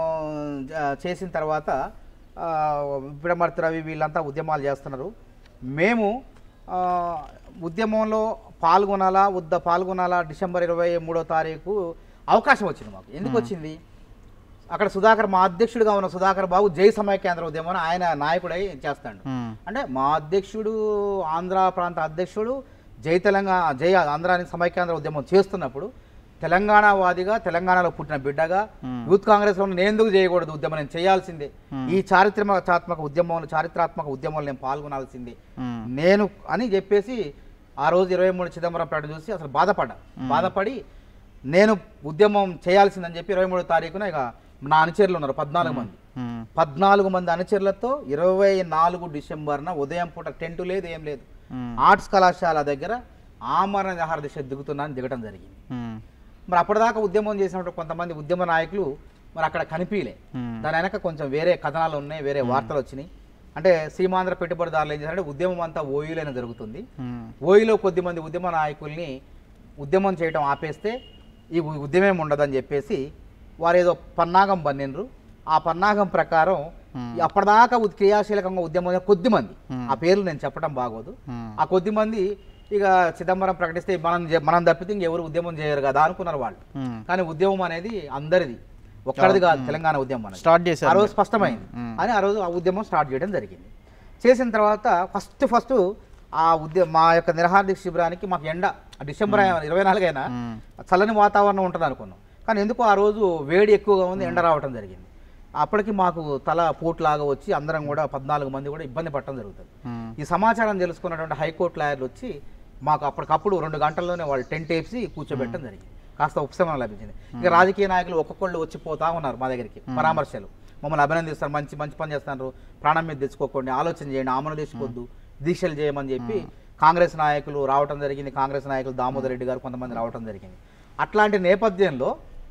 ఆ, చేసిన తర్వాత ఆ, విడమర్తి రవి వీళ్ళంతా ఉద్యమాలు చేస్తున్నారు మేము ఆ, ఉద్యమంలో పాల్గొనాలా వద్ద పాల్గొనాలా డిసెంబర్ ఇరవై మూడో తారీఖు అవకాశం వచ్చింది మాకు ఎందుకు వచ్చింది అక్కడ సుధాకర్ మా అధ్యక్షుడిగా ఉన్న సుధాకర్ బాబు జై సమయ కేంద్ర ఉద్యమం అని ఆయన నాయకుడై చేస్తాడు మ్మ్. అంటే మా అధ్యక్షుడు ఆంధ్ర ప్రాంత అధ్యక్షుడు జై తెలంగాణ జై ఆంధ్రాని సమైక్యాంధ్ర ఉద్యమం చేస్తున్నప్పుడు తెలంగాణ వాదిగా తెలంగాణలో పుట్టిన బిడ్డగా మ్మ్. యూత్ కాంగ్రెస్లో నేను ఎందుకు చేయకూడదు ఉద్యమం నేను చేయాల్సిందే ఈ చారిత్రాత్మక ఉద్యమంలో చారిత్రాత్మక ఉద్యమంలో నేను పాల్గొనాల్సిందే మ్మ్. నేను అని చెప్పేసి ఆ రోజు ఇరవై మూడు చిదంబరం ప్రకటన చూసి అసలు బాధపడ్డా బాధపడి నేను ఉద్యమం చేయాల్సిందని చెప్పి ఇరవై మూడో తారీఖున ఇక నా అనుచరులు ఉన్నారు పద్నాలుగు మంది మ్మ్. పద్నాలుగు మంది అనుచరులతో ఇరవై నాలుగు డిసెంబర్న ఉదయం పూట టెంట్ లేదు ఏం లేదు మ్మ్. ఆర్ట్స్ కళాశాల దగ్గర ఆమరణ నిరాహార దిశ దిగుతున్నాను దిగటం జరిగింది మ్మ్. మరి అప్పటిదాకా ఉద్యమం చేసినప్పుడు కొంతమంది ఉద్యమ నాయకులు మరి అక్కడ కనిపించలే మ్మ్. దాని వెనక కొంచెం వేరే కథనాలు ఉన్నాయి వేరే వార్తలు వచ్చినాయి అంటే సీమాంధ్ర పెట్టుబడిదారులు ఏం చేశారంటే ఉద్యమం అంతా ఓయూలోనే జరుగుతుంది మ్మ్. ఓయిలో కొద్దిమంది ఉద్యమ నాయకుల్ని ఉద్యమం చేయడం ఆపేస్తే ఈ ఉ- ఉద్యమం ఉండదని చెప్పేసి వారు ఏదో పన్నాగం బన్నిండ్రు ఆ పన్నాగం ప్రకారం Hmm. ఈ అప్పటిదాకా ఉద్- క్రియాశీలకంగా ఉద్యమం చేసిన కొద్దిమంది Hmm. ఆ పేర్లు నేను చెప్పడం బాగోదు మ్మ్. ఆ కొద్దిమంది ఇక చిదంబరం ప్రకటిస్తే మనం చే- మనం తప్పితే ఇంకెవరు ఉద్యమం చేయరు కదా అనుకున్నారు వాళ్ళు మ్మ్. కానీ ఉద్యమం అనేది అందరిది ఒక్కడిది కాదు తెలంగాణ ఉద్యమం అనేది స్టార్ట్ ఆ చేశారు రోజు స్పష్టమైంది మ్మ్. అని ఆ రోజు ఆ ఉద్యమం స్టార్ట్ చేయడం జరిగింది చేసిన తర్వాత ఫస్ట్ ఫస్ట్ ఆ ఉద్యమ మా యొక్క నిరహార శిబిరానికి మాకు ఎండ డిసెంబర్ ఇరవై నాలుగు అయినా మ్మ్. చల్లని వాతావరణం ఉంటుంది అనుకున్నాం కానీ ఎందుకో ఆ రోజు వేడి ఎక్కువగా ఉంది ఎండ రావటం జరిగింది అప్పటికి మాకు తల పోట్లాగా వచ్చి అందరం కూడా పద్నాలుగు మంది కూడా ఇబ్బంది పడటం జరుగుతుంది మ్మ్. ఈ సమాచారం తెలుసుకున్నటువంటి హైకోర్టు లాయర్లు వచ్చి మాకు అప్పటికప్పుడు రెండు గంటల్లోనే వాళ్ళు టెంట్ వేసి కూర్చోబెట్టడం జరిగింది కాస్త ఉపశమనం లభించింది ఇక రాజకీయ నాయకులు ఒక్కొక్కళ్ళు వచ్చి పోతా ఉన్నారు మా దగ్గరికి పరామర్శలు మమ్మల్ని అభినందిస్తారు మంచి మంచి పని చేస్తున్నారు ప్రాణం మీద తెచ్చుకోకండి ఆలోచన చేయండి ఆమను తెచ్చుకోవద్దు దీక్షలు చేయమని చెప్పి కాంగ్రెస్ నాయకులు రావటం జరిగింది కాంగ్రెస్ నాయకులు దామోదర్ రెడ్డి గారు కొంతమంది రావటం జరిగింది అట్లాంటి నేపథ్యంలో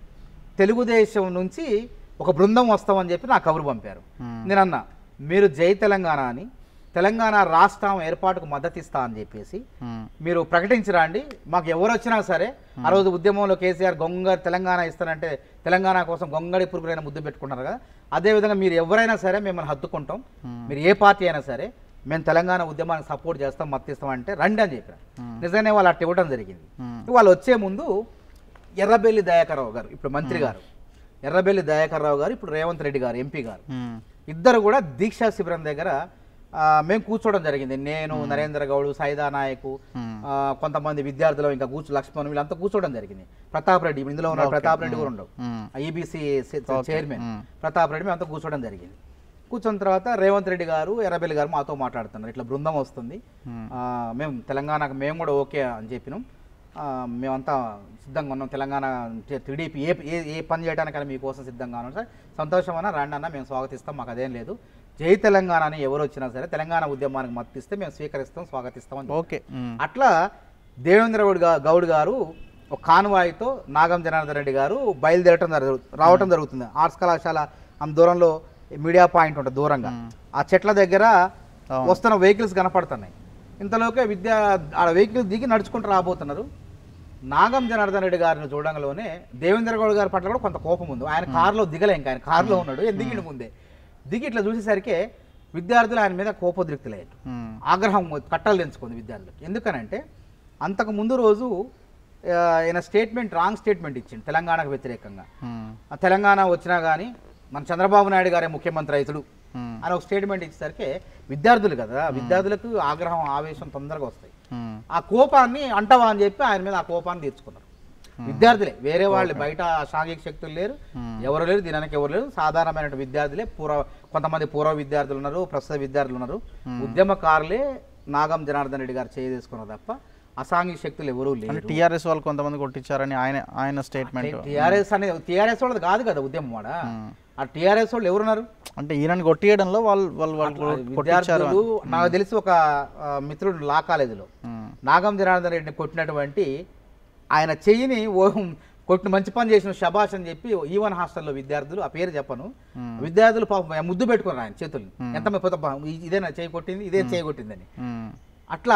తెలుగుదేశం నుంచి ఒక బృందం వస్తామని చెప్పి నాకు కబురు పంపారు మ్మ్. నేను అన్నా మీరు జై తెలంగాణ అని తెలంగాణ రాష్ట్రం ఏర్పాటుకు మద్దతు ఇస్తా అని చెప్పేసి మ్మ్. మీరు ప్రకటించరండి మాకు ఎవరు వచ్చినా సరే ఆ రోజు ఉద్యమంలో కేసీఆర్ గొంగ తెలంగాణ ఇస్తానంటే తెలంగాణ కోసం గొంగడి పురుగులైన ముద్దు పెట్టుకున్నారు కదా అదేవిధంగా మీరు ఎవరైనా సరే మిమ్మల్ని హత్తుకుంటాం మీరు ఏ పార్టీ అయినా సరే మేము తెలంగాణ ఉద్యమానికి సపోర్ట్ చేస్తాం మద్దతు ఇస్తాం అంటే రండి అని చెప్పారు నిజంగానే వాళ్ళు అట్ట ఇవ్వడం జరిగింది మ్మ్. వాళ్ళు వచ్చే ముందు ఎర్రబెల్లి దయాకర్రావు గారు ఇప్పుడు మంత్రి గారు ఎర్రబెల్లి దయాకర్రావు గారు ఇప్పుడు రేవంత్ రెడ్డి గారు ఎంపీ గారు మ్మ్. ఇద్దరు కూడా దీక్షా శిబిరం దగ్గర ఆ, మేము కూర్చోవడం జరిగింది నేను నరేంద్ర గౌడ్ సైదా నాయకు మ్మ్. ఆ, కొంతమంది విద్యార్థులు ఇంకా కూర్చు లక్ష్మణ్ వీళ్ళంతా కూర్చోవడం జరిగింది ప్రతాప్ రెడ్డి ఇందులో ఉన్న ప్రతాప్ రెడ్డి కూడా ఉండవు hmm. EBC Okay. Chairman hmm. Pratap Reddy మేమంతా కూర్చోవడం జరిగింది కూర్చున్న తర్వాత రేవంత్ రెడ్డి గారు ఎర్రబెల్లి గారు మాతో మాట్లాడుతున్నారు ఇట్లా బృందం వస్తుంది మ్మ్. ఆ, మేము తెలంగాణకు మేము కూడా ఓకే అని చెప్పినాం ఆ, మేమంతా సిద్ధంగా ఉన్నాం తెలంగాణ టీడీపీ ఏ ఏ ఏ పని చేయడానికైనా మీకోసం సిద్ధంగా ఉన్నాం సార్ సంతోషం అన్న రండి అన్న మేము స్వాగతిస్తాం మాకు అదేం లేదు జై తెలంగాణ అని ఎవరు వచ్చినా సరే తెలంగాణ ఉద్యమానికి మద్దతు ఇస్తే మేము స్వీకరిస్తాం స్వాగతిస్తాం అని ఓకే మ్మ్. అట్లా దేవేంద్ర గౌడ్ గా- గౌడ్ గారు ఒక కాన్వాయ్తో నాగం జనార్దన్ రెడ్డి గారు బయలుదేరటం జరుగు రావటం జరుగుతుంది ఆర్ట్స్ కళాశాల అంత దూరంలో మీడియా పాయింట్ ఉంటుంది దూరంగా ఆ చెట్ల దగ్గర అవును. వస్తున్న వెహికల్స్ కనపడుతున్నాయి ఇంతలోకే విద్యా ఆ వెహికల్ దిగి నడుచుకుంటూ రాబోతున్నారు నాగం జనార్దన్ రెడ్డి గారిని చూడంలోనే దేవేంద్ర గౌడ్ గారి పట్ల కూడా కొంత కోపం ఉంది ఆయన కారులో దిగలే ఇంకా ఆయన కారులో ఉన్నాడు ఏ దిగిన ముందే దిగి ఇట్లా చూసేసరికి విద్యార్థులు ఆయన మీద కోపోద్రిక్తులయ్యారు మ్మ్. ఆగ్రహం కట్టలు తెంచుకుంది విద్యార్థులకు ఎందుకనంటే అంతకు ముందు రోజు ఆ, ఆయన స్టేట్మెంట్ రాంగ్ స్టేట్మెంట్ ఇచ్చిండు తెలంగాణకు వ్యతిరేకంగా మ్మ్. ఆ తెలంగాణ వచ్చినా కానీ మన చంద్రబాబు నాయుడు గారే ముఖ్యమంత్రి అవుతుడు మ్మ్. అని ఒక స్టేట్మెంట్ ఇచ్చేసరికి విద్యార్థులు కదా విద్యార్థులకు ఆగ్రహం ఆవేశం తొందరగా వస్తాయి మ్మ్. ఆ కోపాన్ని అంటవా అని చెప్పి ఆయన మీద ఆ కోపాన్ని తీర్చుకున్నారు విద్యార్థులే వేరే వాళ్ళు బయట సాంఘిక శక్తులు లేరు ఎవరు లేరు దీనికి ఎవరు లేరు సాధారణమైన విద్యార్థులే పూర్వ కొంతమంది పూర్వ విద్యార్థులు ఉన్నారు ప్రస్తుత విద్యార్థులు ఉన్నారు ఉద్యమకారులే నాగం జనార్దన్ రెడ్డి గారు చేసుకున్నారు తప్ప అసాంఘిక శక్తులు ఎవరూ అంటే లేరు టీఆర్ఎస్ వాళ్ళు కొంతమంది కొట్టించారని ఆయన ఆయన స్టేట్మెంట్ టీఆర్ఎస్ అనేది టీఆర్ఎస్ వాళ్ళది కాదు కదా ఉద్యమం వాడ ఆ టీఆర్ఎస్ వాళ్ళు ఎవరున్నారు అంటే ఈయనని కొట్టియడంలో వాళ్ళు వాళ్ళు వాళ్ళు కొట్టించారు అని. విద్యార్థులు నాకు తెలిసి ఒక ఆ, మిత్రుడు లా కాలేజీలో ఉమ్, నాగం జనార్దన్ రెడ్డిని కొట్టినటువంటి ఆయన చెయ్యిని ఓ కొట్టిన మంచి పని చేసిన శబాష్ అని చెప్పి ఈవన్ హాస్టల్లో విద్యార్థులు ఆ పేరు చెప్పను విద్యార్థులు పాపం ముద్దు పెట్టుకున్నారు ఆయన చేతుల్ని ఎంత మంది పోతే బా- ఇదే నా చేయి కొట్టింది ఇదే చేయి కొట్టిందని ఉమ్, అట్లా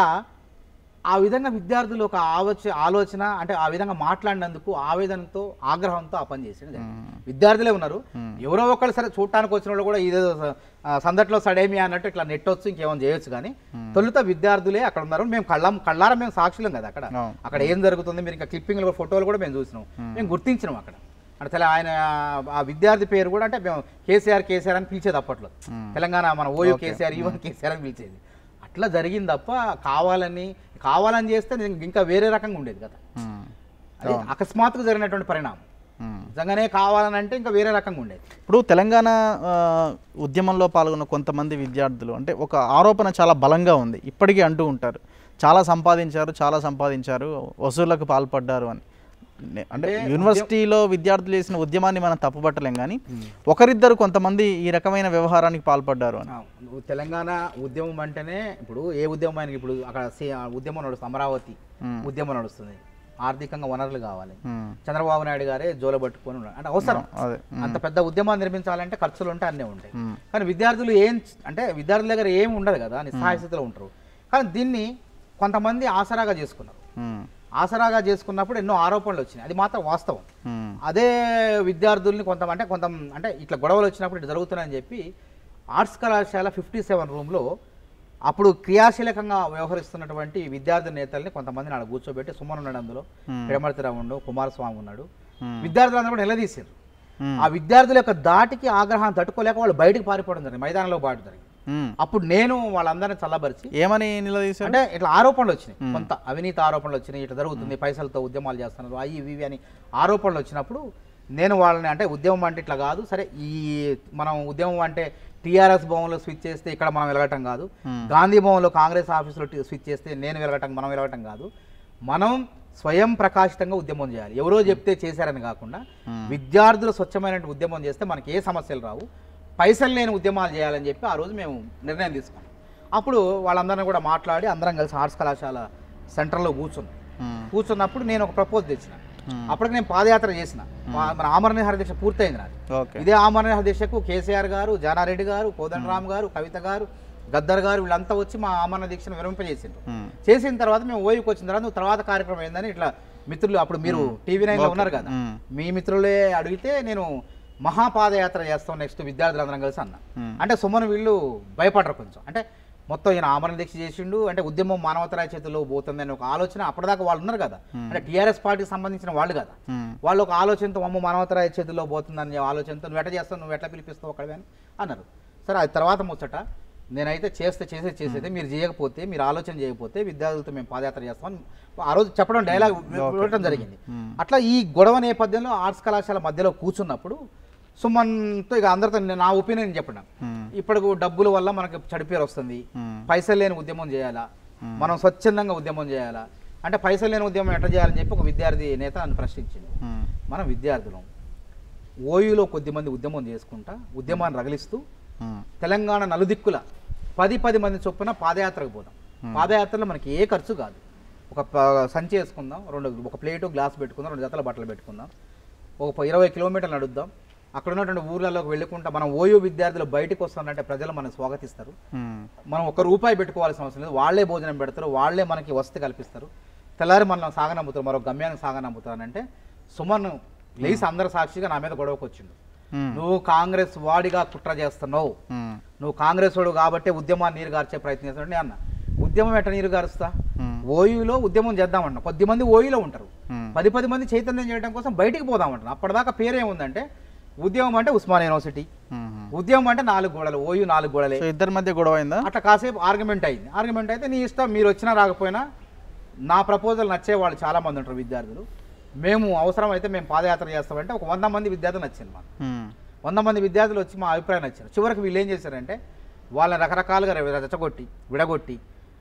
ఆ విధంగా విద్యార్థులు ఒక ఆలోచ ఆలోచన అంటే ఆ విధంగా మాట్లాడినందుకు ఆవేదనతో ఆగ్రహంతో ఆ పని చేసింది విద్యార్థులే ఉన్నారు ఎవరో ఒకళ్ళు సరే చూడటానికి వచ్చిన వాళ్ళు కూడా ఇదేదో స- ఆ, సందట్లో సడేమి అన్నట్టు ఇట్లా నెట్టొచ్చు ఇంకేమైనా చేయొచ్చు కానీ తొలుత విద్యార్థులే అక్కడ ఉన్నారు మేము కళ్ళం కళ్ళారా మేము సాక్షులం కదా అక్కడ అవును. అక్కడ ఏం జరుగుతుంది మీరు ఇంకా క్లిప్పింగ్లు ఫోటోలు కూడా మేము చూసినాం మేము గుర్తించినాం అక్కడ అంటే తెల ఆయన ఆ విద్యార్థి పేరు కూడా అంటే మేము కేసీఆర్ కేసీఆర్ అని పిలిచేది అప్పట్లో తెలంగాణ మన ఓయూ కేసీఆర్ ఈవన్ కేసీఆర్ అని పిలిచేది అట్లా జరిగింది తప్ప కావాలని కావాలని చేస్తే నేను ఇంకా వేరే రకంగా ఉండేది కదా ఉమ్, అది అకస్మాత్తుగా జరిగినటువంటి పరిణామం ఉమ్. నిజంగానే కావాలని అంటే ఇంకా వేరే రకంగా ఉండేది ఇప్పుడు తెలంగాణ ఆ, ఉద్యమంలో పాల్గొన్న కొంతమంది విద్యార్థులు అంటే ఒక ఆరోపణ చాలా బలంగా ఉంది ఇప్పటికీ అంటూ ఉంటారు చాలా సంపాదించారు చాలా సంపాదించారు వసూళ్లకు పాల్పడ్డారు అని నే- అంటే యూనివర్సిటీలో విద్యార్థులు చేసిన ఉద్యమాన్ని మనం తప్పుపట్టలేం కానీ ఒకరిద్దరు కొంతమంది ఈ రకమైన వ్యవహారానికి పాల్పడ్డారు అని ఆ, నువ్వు తెలంగాణ ఉద్యమం అంటేనే ఇప్పుడు ఏ ఉద్యమం అయినా ఇప్పుడు అక్కడ సే- ఆ ఉద్యమం నడుస్తుంది అమరావతి మ్మ్. ఉద్యమం నడుస్తుంది ఆర్థికంగా వనరులు కావాలి ఉమ్, చంద్రబాబు నాయుడు గారే జోల పట్టుకొని ఉన్నాడు అంటే అవసరం అదే అంత పెద్ద ఉద్యమాన్ని నిర్మించాలంటే ఖర్చులు ఉంటే అన్నీ ఉంటాయి ఉమ్, కానీ విద్యార్థులు ఏం అంటే విద్యార్థుల దగ్గర ఏం ఉండదు కదా నిస్సహాయ స్థితిలో ఉంటారు కానీ దీన్ని కొంతమంది ఆసరాగా చేసుకున్నారు ఉమ్, ఆసరాగా చేసుకున్నప్పుడు ఎన్నో ఆరోపణలు వచ్చినాయి అది మాత్రం వాస్తవం ఉమ్, అదే విద్యార్థుల్ని కొంత అంటే కొంత అంటే ఇట్లా గొడవలు వచ్చినప్పుడు ఇట్లా జరుగుతున్నాయని చెప్పి ఆర్ట్స్ కళాశాల ఫిఫ్టీ సెవెన్ రూమ్లో అప్పుడు క్రియాశీలకంగా వ్యవహరిస్తున్నటువంటి విద్యార్థి నేతల్ని కొంతమందిని ఆడ కూర్చోబెట్టి సుమన్ ఉన్నాడు అందులో పిడమర్తిరావు ఉండు కుమారస్వామి ఉన్నాడు Hmm. విద్యార్థులందరూ కూడా నిలదీశారు ఉమ్, ఆ విద్యార్థుల యొక్క దాటికి ఆగ్రహాన్ని తట్టుకోలేక వాళ్ళు బయటికి పారిపోవడం జరిగింది మైదానంలో బాటు జరిగింది ఉమ్. అప్పుడు నేను వాళ్ళందరినీ చల్లబరిచి ఏమని నిలదీశారు అంటే ఇట్లా ఆరోపణలు వచ్చినాయి కొంత అవినీతి ఆరోపణలు వచ్చినాయి ఇట్లా జరుగుతుంది పైసలతో ఉద్యమాలు చేస్తున్నారు అవి ఇవి ఇవి అని ఆరోపణలు వచ్చినప్పుడు నేను వాళ్ళని అంటే ఉద్యమం అంటే ఇట్లా కాదు సరే ఈ మనం ఉద్యమం అంటే టీఆర్ఎస్ భవన్లో స్విచ్ చేస్తే ఇక్కడ మనం వెలగటం కాదు గాంధీ భవన్లో కాంగ్రెస్ ఆఫీసులో టి- స్విచ్ చేస్తే నేను వెలగటం మనం వెలగటం కాదు మనం స్వయం ప్రకాశితంగా ఉద్యమం చేయాలి ఎవరో చెప్తే చేశారని కాకుండా విద్యార్థులు స్వచ్ఛమైన ఉద్యమం చేస్తే మనకి ఏ సమస్యలు రావు పైసలు లేని ఉద్యమాలు చేయాలని చెప్పి ఆ రోజు మేము నిర్ణయం తీసుకున్నాం అప్పుడు వాళ్ళందరినీ కూడా మాట్లాడి అందరం కలిసి ఆర్ట్స్ కళాశాల సెంటర్లో కూర్చున్నాం ఉమ్, కూర్చున్నప్పుడు నేను ఒక ప్రపోజ్ తెచ్చిన అప్పటికి నేను పాదయాత్ర చేసిన మా- మన ఆమరణ నిహార దీక్ష పూర్తయింది నాది ఓకే ఇదే ఆమరణ నిహార దీక్షకు కేసీఆర్ గారు జానారెడ్డి గారు కోదండరామ్ గారు కవిత గారు గద్దర్ గారు వీళ్ళంతా వచ్చి మా ఆమరణ దీక్షను విరమింపజేసిండ్రు ఉమ్, చేసిన తర్వాత మేము ఓయికి వచ్చిన తర్వాత నువ్వు తర్వాత కార్యక్రమం ఏందని ఇట్లా మిత్రులు అప్పుడు మీరు టీవీ నైన్లో ఉన్నారు కదా మ్మ్. మీ మిత్రులే అడిగితే నేను మహాపాదయాత్ర చేస్తాం నెక్స్ట్ విద్యార్థులందరం కలిసి అన్న మ్మ్. అంటే సుమన్ వీళ్ళు భయపడరు కొంచెం అంటే మొత్తం ఈయన ఆమరణ దీక్ష చేసిండు అంటే ఉద్యమం మానవతరాయ చేతిలో పోతుంది అని ఒక ఆలోచన అప్పటిదాకా వాళ్ళు ఉన్నారు కదా అంటే టీఆర్ఎస్ పార్టీకి సంబంధించిన వాళ్ళు కదా ఉమ్, వాళ్ళు ఒక ఆలోచనతో అమ్మ మానవతరాయ చేతిలో పోతుందని ఆలోచనతో నువ్వు ఎట్లా చేస్తావు నువ్వు ఎట్లా పిలిపిస్తావు అక్కడ అని అన్నారు సరే అది తర్వాత ముచ్చట నేనైతే చేస్తే చేసే చేసేది మీరు చేయకపోతే మీరు ఆలోచన చేయకపోతే విద్యార్థులతో మేము పాదయాత్ర చేస్తామని ఆ రోజు చెప్పడం డైలాగ్ ఇవ్వడం జరిగింది అట్లా ఈ గొడవ నేపథ్యంలో ఆర్ట్స్ కళాశాల మధ్యలో కూర్చున్నప్పుడు సుమన్తో ఇక అందరితో నేను నా ఒపీనియన్ చెప్పడం ఉమ్, ఇప్పుడు డబ్బుల వల్ల మనకి చెడిపేరు వస్తుంది ఉమ్, పైసలు లేని ఉద్యమం చేయాలా మనం స్వచ్ఛందంగా ఉద్యమం చేయాలా అంటే పైసలు లేని ఉద్యమం ఎట్లా చేయాలని చెప్పి ఒక విద్యార్థి నేత నన్ను ప్రశ్నించింది ఉమ్, మనం విద్యార్థులం ఓయూలో కొద్దిమంది ఉద్యమం చేసుకుంటా ఉద్యమాన్ని రగిలిస్తూ ఉమ్, తెలంగాణ నలుదిక్కుల పది పది మంది చొప్పున పాదయాత్రకు పోదాం పాదయాత్రలో మనకి ఏ ఖర్చు కాదు ఒక ప- సంచి వేసుకుందాం రెండు ఒక ప్లేటు గ్లాస్ పెట్టుకుందాం రెండు జతల బట్టలు పెట్టుకుందాం ఒక ప- ఇరవై కిలోమీటర్లు నడుద్దాం అక్కడ ఉన్నటువంటి ఊర్లలోకి వెళ్ళుకుంటా మనం ఓయూ విద్యార్థులు బయటకు వస్తానంటే ప్రజలు మనం స్వాగతిస్తారు ఉమ్, మనం ఒక రూపాయి పెట్టుకోవాల్సిన అవసరం లేదు వాళ్ళే భోజనం పెడతారు వాళ్ళే మనకి వసతి కల్పిస్తారు తెల్లారి మనం సాగనమ్ముతారు మరో గమ్యాన్ని సాగనమ్ముతారంటే సుమన్ లేసి అందరి సాక్షిగా నా మీద గొడవకు వచ్చిండు ఉమ్, నువ్వు కాంగ్రెస్ వాడిగా కుట్ర చేస్తున్నావు ఉమ్, నువ్వు కాంగ్రెస్ వాడు కాబట్టి ఉద్యమాన్ని నీరు గార్చే ప్రయత్నం చేస్తున్నావు నేను అన్న ఉద్యమం ఎట్ట నీరు గారుస్తా ఉమ్, ఓయూలో ఉద్యమం చేద్దామన్నా కొద్ది మంది ఓయూలో ఉంటారు ఉమ్, పది పది మంది చైతన్యం చేయడం కోసం బయటికి పోదామంటారు అప్పటిదాకా పేరేముందంటే ఉద్యమం అంటే ఉస్మానియా యూనివర్సిటీ ఉమ్. ఉద్యమం అంటే నాలుగు గోడలు ఓయూ నాలుగు గోడలే సో ఇద్దరి మధ్య గొడవ అయిందా అట్లా కాసేపు ఆర్గ్యుమెంట్ అయింది ఆర్గ్యుమెంట్ అయితే నీ ఇష్టం మీరు వచ్చినా రాకపోయినా నా ప్రపోజల్ నచ్చే వాళ్ళు చాలా మంది ఉంటారు విద్యార్థులు మేము అవసరం అయితే మేము పాదయాత్ర చేస్తామంటే ఒక వంద మంది విద్యార్థులు నచ్చింది మాకు ఉమ్, వంద మంది విద్యార్థులు వచ్చి మా అభిప్రాయం నచ్చారు చివరికి వీళ్ళు ఏం చేశారంటే వాళ్ళని రకరకాలుగా రెచ్చగొట్టి విడగొట్టి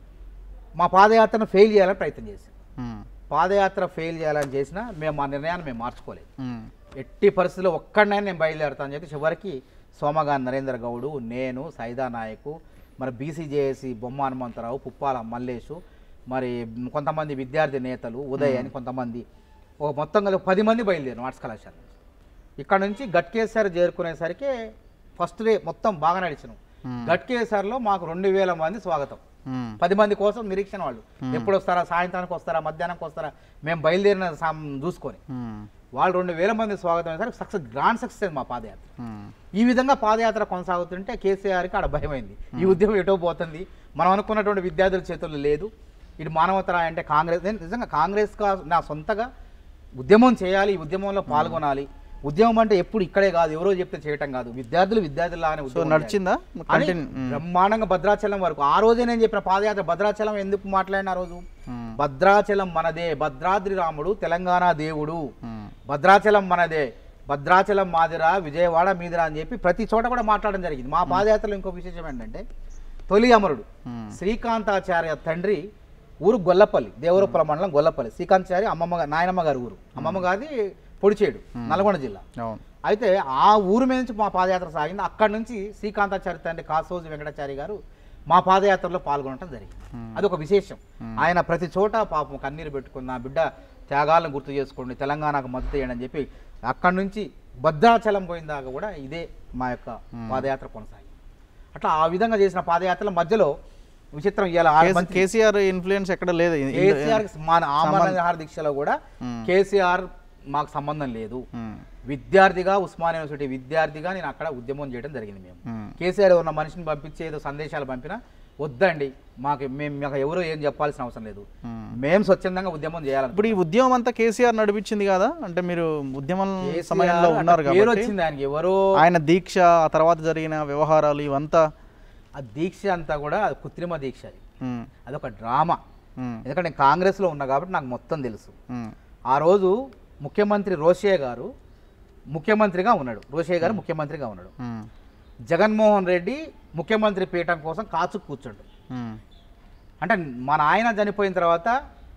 మా పాదయాత్రను ఫెయిల్ చేయాలని ప్రయత్నం చేశారు ఉమ్, పాదయాత్ర ఫెయిల్ చేయాలని చేసినా మేము మా నిర్ణయాన్ని మేము మార్చుకోలేదు ఉమ్, ఎట్టి పరిస్థితుల్లో ఒక్కడనే నేను బయలుదేరుతాను అని చెప్పి చివరికి సోమగాన్ నరేంద్ర గౌడు నేను సైదా నాయకు మరి బీసీజేఏసీ బొమ్మ హనుమంతరావు పుప్పాల మల్లేషు మరి కొంతమంది విద్యార్థి నేతలు ఉదయ్ అని కొంతమంది ఒక మొత్తం కలిసి పది మంది బయలుదేరారు ఆర్ట్స్ కళాశాల నుంచి ఇక్కడ నుంచి గట్కేసర్ చేరుకునేసరికి ఫస్ట్ డే మొత్తం బాగా నడిచినాం Hmm. గట్కేసర్లో మాకు రెండు వేల మంది స్వాగతం ఉమ్, పది మంది కోసం నిరీక్షణ వాళ్ళు ఎప్పుడు వస్తారా సాయంత్రానికి వస్తారా మధ్యాహ్నానికి వస్తారా మేము బయలుదేరిన సాం చూసుకొని ఉమ్, వాళ్ళు రెండు వేల మంది స్వాగతం అయ్యేసరికి సక్సెస్ గ్రాండ్ సక్సెస్ మా పాదయాత్ర ఉమ్, ఈ విధంగా పాదయాత్ర కొనసాగుతుంటే కేసీఆర్కి ఆడ భయమైంది ఈ ఉద్యమం ఎటో పోతుంది మనం అనుకున్నటువంటి విద్యార్థుల చేతుల్లో లేదు ఇటు మానవతరా అంటే కాంగ్రెస్ నేను నిజంగా కాంగ్రెస్ కా నా సొంతగా ఉద్యమం చేయాలి ఈ ఉద్యమంలో పాల్గొనాలి ఉద్యమం అంటే ఎప్పుడు ఇక్కడే కాదు ఎవరో చెప్తే చేయటం కాదు విద్యార్థులు విద్యార్థులాగానే సో ఉద్యమం నడిచిందా అని కంటిన్యూ ఉమ్, బ్రహ్మాండంగా భద్రాచలం వరకు ఆ రోజే నేను చెప్పిన పాదయాత్ర భద్రాచలం ఎందుకు మాట్లాడిన ఆ రోజు ఉమ్, భద్రాచలం మనదే భద్రాద్రి రాముడు తెలంగాణ దేవుడు ఉమ్, భద్రాచలం మనదే భద్రాచలం మాదిరా విజయవాడ మీదిరా అని చెప్పి ప్రతి చోట కూడా మాట్లాడడం జరిగింది మా పాదయాత్రలో ఇంకో విశేషం ఏంటంటే తొలి అమరుడు ఉమ్, శ్రీకాంతాచార్య తండ్రి ఊరు గొల్లపల్లి దేవరపురం మండలం గొల్లపల్లి శ్రీకాంతాచార్య అమ్మమ్మ గా- నాయనమ్మ గారి ఊరు అమ్మమ్మ గారి పొడిచేడు నల్గొండ జిల్లా అవును అయితే ఆ ఊరు మీద నుంచి మా పాదయాత్ర సాగింది అక్కడి నుంచి శ్రీకాంతాచార్య తండ్రి కాసోజు వెంకటాచారి గారు మా పాదయాత్రలో పాల్గొనడం జరిగింది అది ఒక విశేషం ఆయన ప్రతి చోట పాపం కన్నీరు పెట్టుకుని నా బిడ్డ త్యాగాలను గుర్తు చేసుకోండి తెలంగాణకు మద్దతు చేయండి అని చెప్పి అక్కడి నుంచి భద్రాచలం పోయిన దాకా కూడా ఇదే మా యొక్క పాదయాత్ర కొనసాగింది అట్లా ఆ విధంగా చేసిన పాదయాత్రల మధ్యలో విచిత్రం ఇలా కేసీ- కేసీఆర్ ఇన్ఫ్లుయెన్స్ ఎక్కడ లేదు ఇ- ఇ- కేసీఆర్ మన ఆమరణ నిరాహార దీక్షలో కూడా మ్మ్. కేసీఆర్ మాకు సంబంధం లేదు ఉమ్, విద్యార్థిగా ఉస్మానియా యూనివర్సిటీ విద్యార్థిగా నేను అక్కడ ఉద్యమం చేయడం జరిగింది మేము ఉమ్, కేసీఆర్ ఉన్న మనిషిని పంపించి ఏదో సందేశాలు పంపినా వద్దండి మాకు మేము మాకు ఎవరో ఏం చెప్పాల్సిన అవసరం లేదు ఉమ్. మేము స్వచ్ఛందంగా ఉద్యమం చేయాలి ఇప్పుడు ఈ ఉద్యమం అంతా కేసీఆర్ నడిపించింది కదా అంటే మీరు ఉద్యమం కేసీఆర్ సమయంలో అట్లా ఉన్నారు పేరు కాబట్టి వచ్చింది ఆయనకి ఎవరో ఆయన దీక్ష ఆ తర్వాత జరిగిన వ్యవహారాలు ఇవంతా ఆ దీక్ష అంతా కూడా అది కృత్రిమ దీక్ష అది ఉమ్, అదొక డ్రామా ఉమ్, ఎందుకంటే నేను కాంగ్రెస్లో ఉన్నా కాబట్టి నాకు మొత్తం తెలుసు ఉమ్, ఆ రోజు ముఖ్యమంత్రి రోషయ్య గారు ముఖ్యమంత్రిగా ఉన్నాడు రోషయ్య గారు ముఖ్యమంత్రిగా ఉన్నాడు ఉమ్, జగన్మోహన్ రెడ్డి ముఖ్యమంత్రి పీఠం కోసం కాచు కూర్చుండు ఉమ్, అంటే మా నాయన చనిపోయిన తర్వాత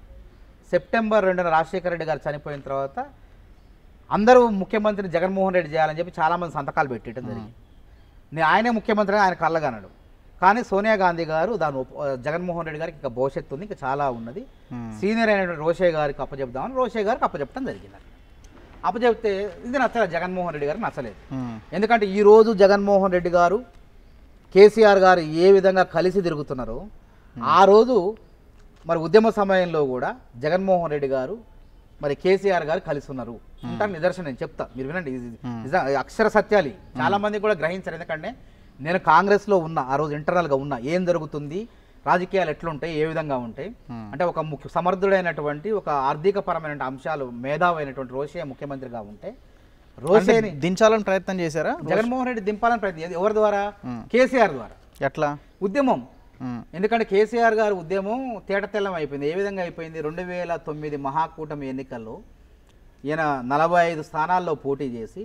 సెప్టెంబర్ రెండున రాజశేఖర రెడ్డి గారు చనిపోయిన తర్వాత అందరూ ముఖ్యమంత్రి జగన్మోహన్ రెడ్డి చేయాలని చెప్పి చాలామంది సంతకాలు పెట్టేయడం జరిగింది నేను ఆయనే ముఖ్యమంత్రి అని ఆయన కళ్ళగన్నాడు కానీ సోనియా గాంధీ గారు దాని ఒప్ప- జగన్మోహన్ రెడ్డి గారికి ఇంకా భవిష్యత్తు ఉంది ఇంకా చాలా ఉన్నది ఉమ్, సీనియర్ అయినటువంటి రోషయ్య గారికి అప్పచెప్దామని రోషయ్య గారికి అప్పచెప్పడం జరిగింది అక్కడ అప్పచెప్తే ఇది నచ్చలేదు జగన్మోహన్ రెడ్డి గారికి నచ్చలేదు ఉమ్, ఎందుకంటే ఈరోజు జగన్మోహన్ రెడ్డి గారు కేసీఆర్ గారు ఏ విధంగా కలిసి తిరుగుతున్నారో ఆ రోజు మరి ఉద్యమ సమయంలో కూడా జగన్మోహన్ రెడ్డి గారు మరి కేసీఆర్ గారు కలిసి ఉన్నారు ఉంటాను నిదర్శనం నేను చెప్తా మీరు వినండి ఇది నిజం ఇది అక్షర సత్యాలు ఇవి. చాలా మంది కూడా గ్రహించారు ఎందుకంటే నేను కాంగ్రెస్లో ఉన్నా ఆ రోజు ఇంటర్నల్గా ఉన్నా ఏం జరుగుతుంది రాజకీయాలు ఎట్లుంటాయి ఏ విధంగా ఉంటాయి అంటే ఒక ముఖ్య సమర్థుడైనటువంటి ఒక ఆర్థిక పరమైన అంశాలు మేధావైనటువంటి రోషయ్య ముఖ్యమంత్రిగా ఉంటే అంటే రోషయ్యని దించాలని ప్రయత్నం చేశారా జగన్మోహన్ రెడ్డి దింపాలని ప్రయత్నం చేసి- ఎవరి ద్వారా మ్మ్. కేసీఆర్ ద్వారా ఎట్లా ఉద్యమం ఉమ్, ఎందుకంటే కేసీఆర్ గారి ఉద్యమం తేటతెల్లం అయిపోయింది ఏ విధంగా అయిపోయింది రెండు వేల తొమ్మిది మహాకూటమి ఎన్నికల్లో ఈయన నలభై ఐదు స్థానాల్లో పోటీ చేసి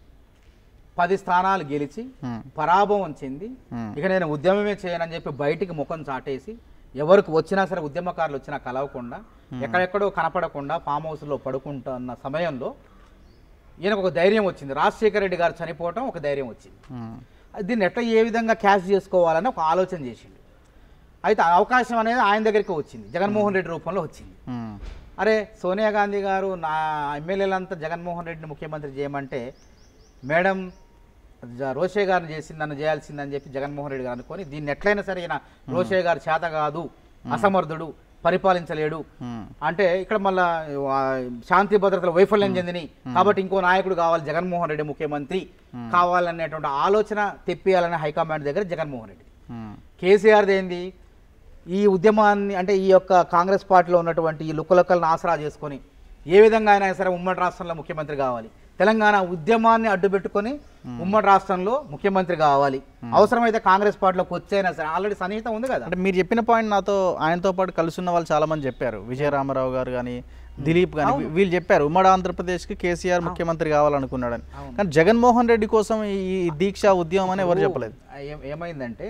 పది స్థానాలు గెలిచి ఉమ్, పరాభవం చెంది ఉమ్, ఇక నేను ఉద్యమమే చేయనని చెప్పి బయటికి ముఖం చాటేసి ఎవరికి వచ్చినా సరే ఉద్యమకారులు వచ్చినా కలవకుండా ఎక్కడెక్కడో కనపడకుండా ఫామ్ హౌస్లో పడుకుంటున్న సమయంలో ఈయనకు ఒక ధైర్యం వచ్చింది రాజశేఖర రెడ్డి గారు చనిపోవటం ఒక ధైర్యం వచ్చింది ఉమ్, దీన్ని ఎట్లా ఏ విధంగా క్యాష్ చేసుకోవాలని ఒక ఆలోచన చేసిండు అయితే ఆ అవకాశం అనేది ఆయన దగ్గరికి వచ్చింది జగన్మోహన్ రెడ్డి రూపంలో వచ్చింది ఉమ్, అరే సోనియా గాంధీ గారు నా ఎమ్మెల్యేలంతా జగన్మోహన్ రెడ్డిని ముఖ్యమంత్రి చేయమంటే మేడం జ- రోషే గారిని చేసింది నన్ను చేయాల్సిందని చెప్పి జగన్మోహన్ రెడ్డి గారు అనుకొని దీన్ని ఎట్లయినా సరే ఈయన రోషే గారు చేత కాదు అసమర్థుడు పరిపాలించలేడు ఉమ్, అంటే ఇక్కడ మళ్ళా ఆ, శాంతి భద్రతల వైఫల్యం చెందిని కాబట్టి ఇంకో నాయకుడు కావాలి జగన్మోహన్ రెడ్డి ముఖ్యమంత్రి కావాలనేటువంటి ఆలోచన తెప్పియాలనే హైకమాండ్ దగ్గర జగన్మోహన్ రెడ్డి ఉమ్, కేసీఆర్ది ఏంది ఈ ఉద్యమాన్ని అంటే ఈ యొక్క కాంగ్రెస్ పార్టీలో ఉన్నటువంటి ఈ లుక్కలొక్కలను ఆసరా చేసుకొని ఏ విధంగా అయినా సరే ఉమ్మడి రాష్ట్రంలో ముఖ్యమంత్రి కావాలి తెలంగాణ ఉద్యమాన్ని అడ్డుపెట్టుకొని ఉమ్మడి రాష్ట్రంలో ముఖ్యమంత్రి కావాలి అవసరమైతే కాంగ్రెస్ పార్టీలోకి వచ్చైనా సరే ఆల్రెడీ సన్నిహితం ఉంది కదా అంటే మీరు చెప్పిన పాయింట్ నాతో ఆయనతో పాటు కలిసి ఉన్న వాళ్ళు చాలా మంది చెప్పారు విజయ రామారావు గారు కానీ దిలీప్ కానీ వీళ్ళు చెప్పారు ఉమ్మడి ఆంధ్రప్రదేశ్కి కేసీఆర్ ముఖ్యమంత్రి కావాలనుకున్నాడని అవును. కానీ జగన్మోహన్ రెడ్డి కోసం ఈ ఈ దీక్ష ఉద్యమం అని ఎవరు చెప్పలేదు ఏం- ఏమైందంటే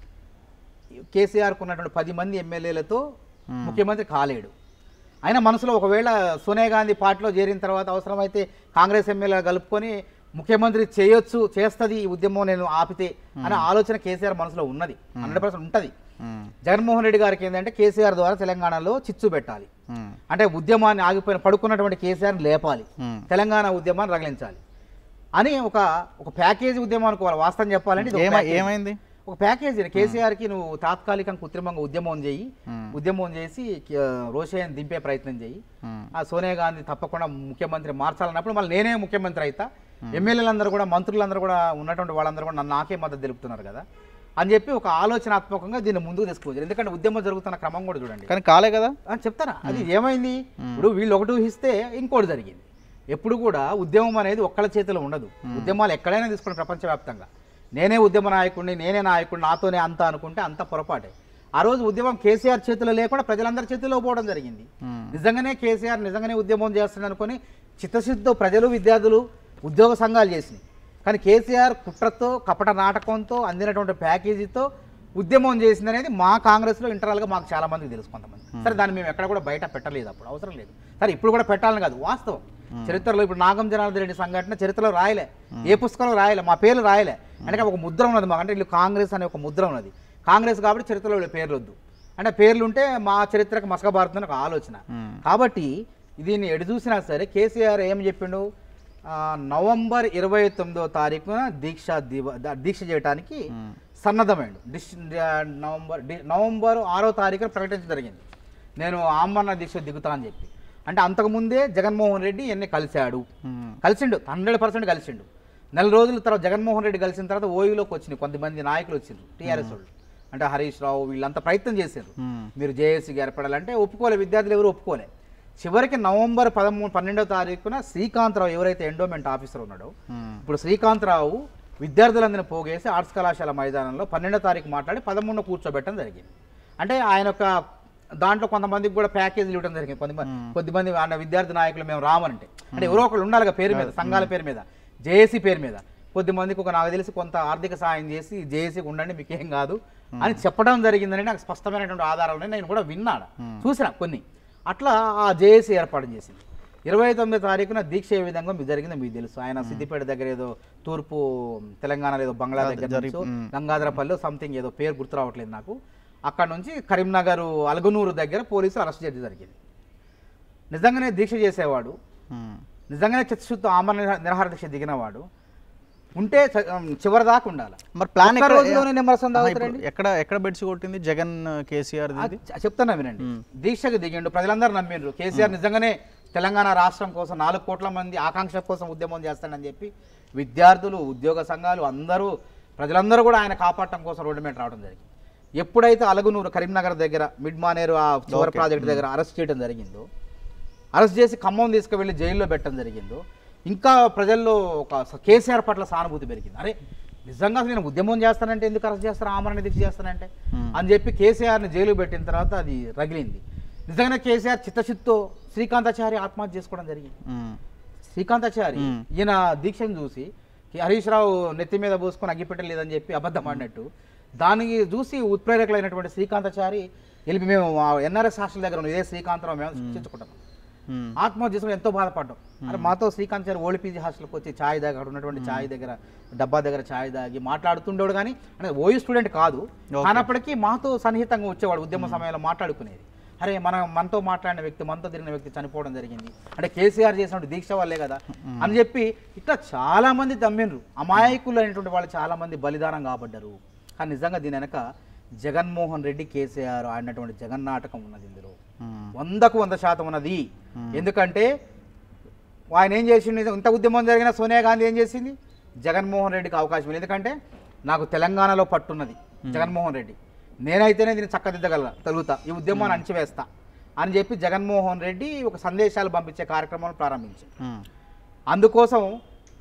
కేసీఆర్కు ఉన్నటువంటి పది మంది ఎమ్మెల్యేలతో ముఖ్యమంత్రి కాలేడు అయినా మనసులో ఒకవేళ సోనియా గాంధీ పార్టీలో చేరిన తర్వాత అవసరమైతే కాంగ్రెస్ ఎమ్మెల్యే కలుపుకొని ముఖ్యమంత్రి చేయొచ్చు చేస్తుంది ఈ ఉద్యమం నేను ఆపితే అనే ఆలోచన కేసీఆర్ మనసులో ఉన్నది హండ్రెడ్ పర్సెంట్ ఉంటుంది ఉమ్, జగన్మోహన్ రెడ్డి గారికి ఏంటంటే కేసీఆర్ ద్వారా తెలంగాణలో చిచ్చు పెట్టాలి ఉమ్, అంటే ఉద్యమాన్ని ఆగిపోయిన పడుకున్నటువంటి కేసీఆర్ని లేపాలి ఉమ్, తెలంగాణ ఉద్యమాన్ని రగిలించాలి అని ఒక ఒక ప్యాకేజీ ఉద్యమం అనుకోవాలి వాస్తవం చెప్పాలంటే ఇది ఒక ఏమై- ప్యాకేజీ. ఏమైంది ఒక ప్యాకేజీ కేసీఆర్కి నువ్వు తాత్కాలికంగా కృత్రిమంగా ఉద్యమం చేయి ఉమ్, ఉద్యమం చేసి కి- రోషయ్యని దింపే ప్రయత్నం చేయి ఉమ్, ఆ సోనియా గాంధీ తప్పకుండా ముఖ్యమంత్రి మార్చాలన్నప్పుడు మళ్ళీ నేనే ముఖ్యమంత్రి అవుతా ఎమ్మెల్యేలందరూ కూడా మంత్రులందరూ కూడా ఉన్నటువంటి వాళ్ళందరూ కూడా నన్ను నాకే మద్దతు తెలుపుతున్నారు కదా అని చెప్పి ఒక ఆలోచనాత్మకంగా దీన్ని ముందుకు తీసుకువచ్చారు ఎందుకంటే ఉద్యమం జరుగుతున్న క్రమం కూడా చూడండి కానీ కాలే కదా అని చెప్తారా అది ఏమైంది ఇప్పుడు వీళ్ళు ఒకటి ఊహిస్తే ఇంకోటి జరిగింది ఎప్పుడు కూడా ఉద్యమం అనేది ఒక్కళ్ళ చేతిలో ఉండదు ఉద్యమాలు ఎక్కడైనా తీసుకోండి ప్రపంచవ్యాప్తంగా నేనే ఉద్యమ నాయకుడిని నేనే నాయకుడిని నాతోనే అంత అనుకుంటే అంత పొరపాటే ఆ రోజు ఉద్యమం కేసీఆర్ చేతిలో లేకుండా ప్రజలందరి చేతిలో పోవడం జరిగింది ఉమ్, నిజంగానే కేసీఆర్ నిజంగానే ఉద్యమం చేస్తున్నాడు అనుకొని చిత్తశుద్ధితో ప్రజలు విద్యార్థులు ఉద్యోగ సంఘాలు చేసినాయి కానీ కేసీఆర్ కుట్రతో కపట నాటకంతో అందినటువంటి ప్యాకేజీతో ఉద్యమం చేసింది అనేది మా కాంగ్రెస్లో ఇంటర్నల్గా మాకు చాలా మందికి తెలుసు కొంతమంది సరే దాన్ని మేము ఎక్కడ కూడా బయట పెట్టలేదు అప్పుడు అవసరం లేదు సరే ఇప్పుడు కూడా పెట్టాలని కాదు వాస్తవం చరిత్రలో ఇప్పుడు నాగం జనార్దన్ రెడ్డి సంఘటన చరిత్రలో రాయలే ఏ పుస్తకంలో రాయలే మా పేర్లు రాయలే అంటే ఒక ముద్ర ఉన్నది మాకు అంటే వీళ్ళు కాంగ్రెస్ అనే ఒక ముద్ర ఉన్నది కాంగ్రెస్ కాబట్టి చరిత్రలో వీళ్ళ పేర్లు వద్దు అంటే పేర్లు ఉంటే మా చరిత్రకు మసకబారుతుందని ఒక ఆలోచన ఉమ్, కాబట్టి దీన్ని ఎటు చూసినా సరే కేసీఆర్ ఏం చెప్పిండు ఆ, నవంబర్ ఇరవై తొమ్మిదో తారీఖున దీక్ష దివ ద- దీక్ష చేయడానికి ఉమ్, సన్నద్ధమైండు డిస్ ఆ, నవంబర్ డి- నవంబర్ ఆరో తారీఖున ప్రకటించడం జరిగింది నేను ఆమరణ దీక్ష దిగుతా అని చెప్పి అంటే అంతకుముందే జగన్మోహన్ రెడ్డి ఎన్ని కలిశాడు ఉమ్, కలిసిండు హండ్రెడ్ పర్సెంట్ కలిసిండు నెల రోజుల తర్వాత జగన్మోహన్ రెడ్డి కలిసిన తర్వాత ఓయూలోకి వచ్చినాయి కొంతమంది నాయకులు వచ్చిండ్రు టీఆర్ఎస్ వాళ్ళు అంటే హరీష్ రావు వీళ్ళంతా ప్రయత్నం చేశారు ఉమ్, మీరు జేఏసీకి ఏర్పడాలంటే ఒప్పుకోలే విద్యార్థులు ఎవరు ఒప్పుకోలే చివరికి నవంబర్ పదమూడు పన్నెండవ తారీఖున శ్రీకాంతరావు ఎవరైతే ఎండోమెంట్ ఆఫీసర్ ఉన్నాడో ఉమ్, ఇప్పుడు శ్రీకాంతరావు విద్యార్థులందరినీ పోగేసి ఆర్ట్స్ కళాశాల మైదానంలో పన్నెండో తారీఖు మాట్లాడి పదమూడున కూర్చోబెట్టడం జరిగింది అంటే ఆయన యొక్క దాంట్లో కొంతమందికి కూడా ప్యాకేజీలు ఇవ్వడం జరిగింది కొంతమంది కొద్దిమంది ఆయన విద్యార్థి నాయకులు మేము రామనంటే అంటే ఎవరో ఒకళ్ళు ఉండాలి పేరు మీద సంఘాల పేరు మీద జేఏసీ పేరు మీద కొద్దిమందికి ఒక నాకు తెలిసి కొంత ఆర్థిక సాయం చేసి జేఏసీకి ఉండండి మీకు ఏం కాదు అని చెప్పడం జరిగిందని నాకు స్పష్టమైనటువంటి ఆధారాలు ఉన్నాయి. నేను కూడా విన్నాడు చూసిన కొన్ని అట్లా ఆ జేఏసీ ఏర్పాటు చేసింది ఇరవై తొమ్మిదో తారీఖున దీక్ష ఏ విధంగా మీకు జరిగిందో మీకు తెలుసు ఆయన సిద్దిపేట దగ్గర ఏదో తూర్పు తెలంగాణలో ఏదో బంగ్లా దగ్గర జరి- నుంచో మ్. గంగాధరపల్లి సంథింగ్ ఏదో పేరు గుర్తు రావట్లేదు నాకు అక్కడ నుంచి కరీంనగర్ అలగనూరు దగ్గర పోలీసులు అరెస్ట్ చేయడం జరిగింది నిజంగానే దీక్ష చేసేవాడు ఉమ్, నిజంగానే చిత్తశుద్ధి ఆమరణ నిరా- నిరాహార దీక్ష దిగినవాడు ఉంటే చ- చివరి దాకా ఉండాలి మరి ప్లాన్ ఒక్క ఎక్కడ- రోజులోనే నిమ్మరసం ఆహా, తాగుతారండి? ఇప్పుడు ఎక్కడ ఎక్కడ బెడ్స్ కొట్టింది జగన్ కేసీఆర్ ఆ, చె- చెప్తున్నా వినండి దీక్షకు దిగిండు ప్రజలందరూ నమ్మిండ్రు కేసీఆర్ నిజంగానే తెలంగాణ రాష్ట్రం కోసం నాలుగు కోట్ల మంది ఆకాంక్ష కోసం ఉద్యమం చేస్తానని చెప్పి విద్యార్థులు ఉద్యోగ సంఘాలు అందరూ ప్రజలందరూ కూడా ఆయన కాపాడటం కోసం రోడ్డు మీద రావడం జరిగింది ఎప్పుడైతే అలగునూరు కరీంనగర్ దగ్గర మిడ్ మానేరు ఆ చివరి ప్రాజెక్ట్ దగ్గర అరెస్ట్ చేయడం జరిగిందో అరెస్ట్ చేసి ఖమ్మం తీసుకువెళ్ళి జైల్లో పెట్టడం జరిగిందో ఇంకా ప్రజల్లో ఒక స- కేసీఆర్ పట్ల సానుభూతి పెరిగింది అరే నిజంగా అసలు నేను ఉద్యమం చేస్తానంటే ఎందుకు అరెస్ట్ చేస్తారు ఆమరణ దీక్ష చేస్తానంటే Hmm. అని చెప్పి కేసీఆర్ని జైలు పెట్టిన తర్వాత అది రగిలింది నిజంగానే కేసీఆర్ చిత్తశుద్ధితో శ్రీకాంతాచారి ఆత్మహత్య చేసుకోవడం జరిగింది ఉమ్, శ్రీకాంతాచారి Hmm. ఈయన దీక్షను చూసి కి హరీష్ రావు నెత్తి మీద పోసుకొని అగ్గిపెట్టలేదని చెప్పి అబద్ధం ఆడినట్టు దానికి చూసి ఉత్ప్రేరకులైనటువంటి శ్రీకాంతాచారి వెళ్ళి మేము ఎన్ఆర్ఎస్ హాస్టల్ దగ్గర ఉన్న ఇదే శ్రీకాంతరావు మేము శిక్షించుకుంటాం ఉమ్, ఆత్మహత్య చేసుకుని ఎంతో బాధపడ్డాం అరే మాతో శ్రీకాంత్ చారి ఓల్డ్ పీజీ హాస్టల్కి వచ్చి ఛాయ్ దాకా అక్కడ ఉన్నటువంటి ఛాయ్ దగ్గర డబ్బా దగ్గర ఛాయ్ దాగి మాట్లాడుతుండేవాడు కానీ అంటే ఓయూ స్టూడెంట్ కాదు Okay. కానప్పటికీ మాతో సన్నిహితంగా వచ్చేవాడు ఉద్యమ సమయంలో మాట్లాడుకునేది అరే మనం మనతో మాట్లాడిన వ్యక్తి మనతో తిరిగిన వ్యక్తి చనిపోవడం జరిగింది అంటే కేసీఆర్ చేసినటువంటి దీక్ష వల్లే కదా అని చెప్పి ఇట్లా చాలా మంది దమ్మిండ్రు అమాయకులు అయినటువంటి వాళ్ళు చాలా మంది బలిదానం కాబడ్డారు కానీ నిజంగా దీని వెనక జగన్మోహన్ రెడ్డి కేసీఆర్ ఆడినటువంటి జగన్ నాటకం ఉన్నది ఇందులో ఉమ్, వందకు వంద శాతం ఉన్నది ఎందుకంటే ఆయన ఏం చేసిండు ఇంత ఉద్యమం జరిగిన సోనియా గాంధీ ఏం చేసింది జగన్మోహన్ రెడ్డికి అవకాశం లేదు ఎందుకంటే నాకు తెలంగాణలో పట్టున్నది జగన్మోహన్ రెడ్డి నేనైతేనే దీన్ని చక్కదిద్దగల తగులుతా ఈ ఉద్యమాన్ని అణచివేస్తా అని చెప్పి జగన్మోహన్ రెడ్డి ఒక సందేశాలు పంపించే కార్యక్రమాన్ని ప్రారంభించారు ఉమ్, అందుకోసం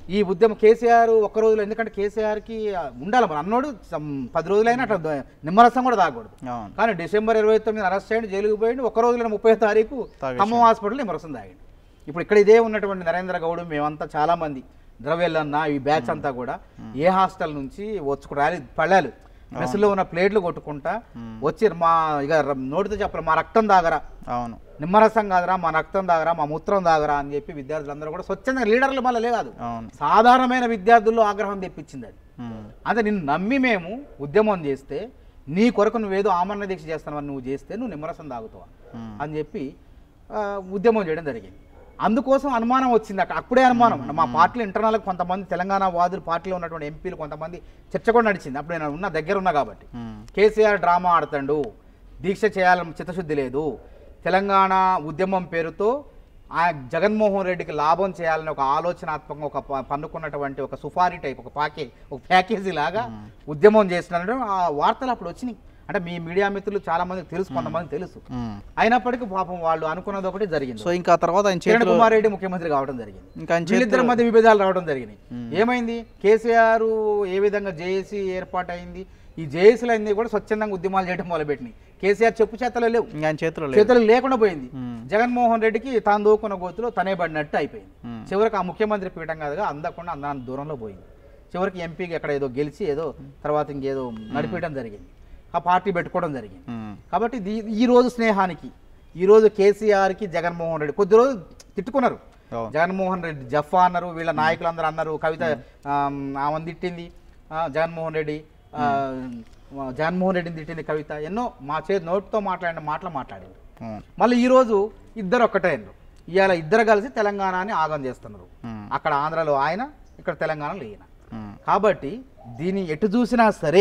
ఈ ఉద్యమం కేసీఆర్ ఒక్క రోజులో ఎందుకంటే కేసీఆర్కి ఉండాలి మరి అన్నోడు some పది రోజులైనా అట్లా ద- నిమ్మరసం కూడా తాగకూడదు అవును కానీ డిసెంబర్ ఇరవై తొమ్మిది అరెస్ట్ చేయండి జైలుకు పోయింది ఒక్క రోజులో ముప్పై తారీఖు తాగేసి. ఖమ్మం హాస్పిటల్ నిమ్మరసం తాగండి ఇప్పుడు ఇక్కడ ఇదే ఉన్నటువంటి నరేంద్ర గౌడ్ మేమంతా చాలా మంది ద్రవ్యలన్న ఈ బ్యాచ్ అంతా కూడా ఏ హాస్టల్ నుంచి వచ్చుకు రాలి పళ్ళాలు మెస్సులో ఉన్న ప్లేట్లు కొట్టుకుంటా వచ్చి మా ఇక ర- నోటితో చెప్పరు మా రక్తం దాగరా అవును నిమ్మరసం కాదురా మా రక్తం దాగరా మా మూత్రం దాగరా అని చెప్పి విద్యార్థులందరూ కూడా స్వచ్ఛందంగా లీడర్లు మళ్ళీ కాదు అవును సాధారణమైన విద్యార్థుల్లో ఆగ్రహం తెప్పించింది అది ఉమ్, అంటే నిన్ను నమ్మి మేము ఉద్యమం చేస్తే నీ కొరకు నువ్వేదో ఆమరణ దీక్ష చేస్తానని నువ్వు చేస్తే నువ్వు నిమ్మరసం తాగుతావా ఉమ్, అని చెప్పి ఆ, ఉద్యమం చేయడం జరిగింది అందుకోసం అనుమానం వచ్చింది అక్కడ అప్పుడే అనుమానం మా పార్టీలో ఇంటర్నల్గా కొంతమంది తెలంగాణ వాదులు పార్టీలో ఉన్నటువంటి ఎంపీలు కొంతమంది చర్చ కూడా నడిచింది అప్పుడు నేను ఉన్న దగ్గర ఉన్నా కాబట్టి ఉమ్, కేసీఆర్ డ్రామా ఆడుతాడు దీక్ష చేయాలని చిత్తశుద్ధి లేదు తెలంగాణ ఉద్యమం పేరుతో ఆ జగన్మోహన్ రెడ్డికి లాభం చేయాలని ఒక ఆలోచనాత్మకంగా ఒక ప- పన్నుకున్నటువంటి ఒక సుఫారీ టైప్ ఒక ప్యాకే ఒక ప్యాకేజీ లాగా ఉద్యమం చేస్తున్నాడు ఆ వార్తలు అప్పుడు వచ్చినాయి అంటే మీ మీడియా మిత్రులు చాలా మందికి తెలుసు కొంతమంది తెలుసు ఉమ్. అయినప్పటికీ పాపం వాళ్ళు అనుకున్నది ఒకటి జరిగింది సో ఇంకా ఆ తర్వాత ఆయన కిరణ్ చేతిలో కుమార్ రెడ్డి ముఖ్యమంత్రి కావడం జరిగింది ఇంకా ఆయన వీళ్ళిద్దరి చేతిలో మధ్య విభేదాలు రావడం జరిగినాయి ఏమైంది కేసీఆర్ ఏ విధంగా జేఏసీ ఏర్పాటైంది ఈ జేఏసీలు అన్ని కూడా స్వచ్ఛందంగా ఉద్యమాలు చేయడం మొదలుపెట్టినాయి కేసీఆర్ చెప్పు చేతలో లేవు ఇంకా ఆయన చేతిలో లేదు చేతులు లేకుండా పోయింది మ్మ్. జగన్మోహన్ రెడ్డికి తాను దూకున్న గోతులో తనే పడినట్టు అయిపోయింది మ్మ్. చివరికి ఆ ముఖ్యమంత్రి పీఠం కాదుగా అందకుండా అందాని దూరంలో పోయింది చివరికి ఎంపీకి ఎక్కడ ఏదో గెలిచి ఏదో తర్వాత ఇంకేదో నడిపించడం జరిగింది ఆ పార్టీ పెట్టుకోవడం జరిగింది ఉమ్, కాబట్టి దీ- ఈ రోజు స్నేహానికి ఈ రోజు కేసీఆర్కి జగన్మోహన్ రెడ్డి కొద్ది రోజులు తిట్టుకున్నారు అవును జగన్మోహన్ రెడ్డి జఫా అన్నారు వీళ్ళ నాయకులందరూ అన్నారు కవిత ఆమ్, ఆమెను తిట్టింది ఆ, జగన్మోహన్ రెడ్డి ఆ, జగన్మోహన్ రెడ్డిని తిట్టింది కవిత ఎన్నో మా చేతి నోటితో మాట్లాడిన మాటలు మాట్లాడింది అవును మళ్ళీ ఈరోజు ఇద్దరు ఒక్కటే అన్నారు ఇవాళ ఇద్దరు కలిసి తెలంగాణని ఆగం చేస్తున్నారు ఉమ్, అక్కడ ఆంధ్రాలో ఆయన ఇక్కడ తెలంగాణలో ఈయన ఉమ్, కాబట్టి దీన్ని ఎటు చూసినా సరే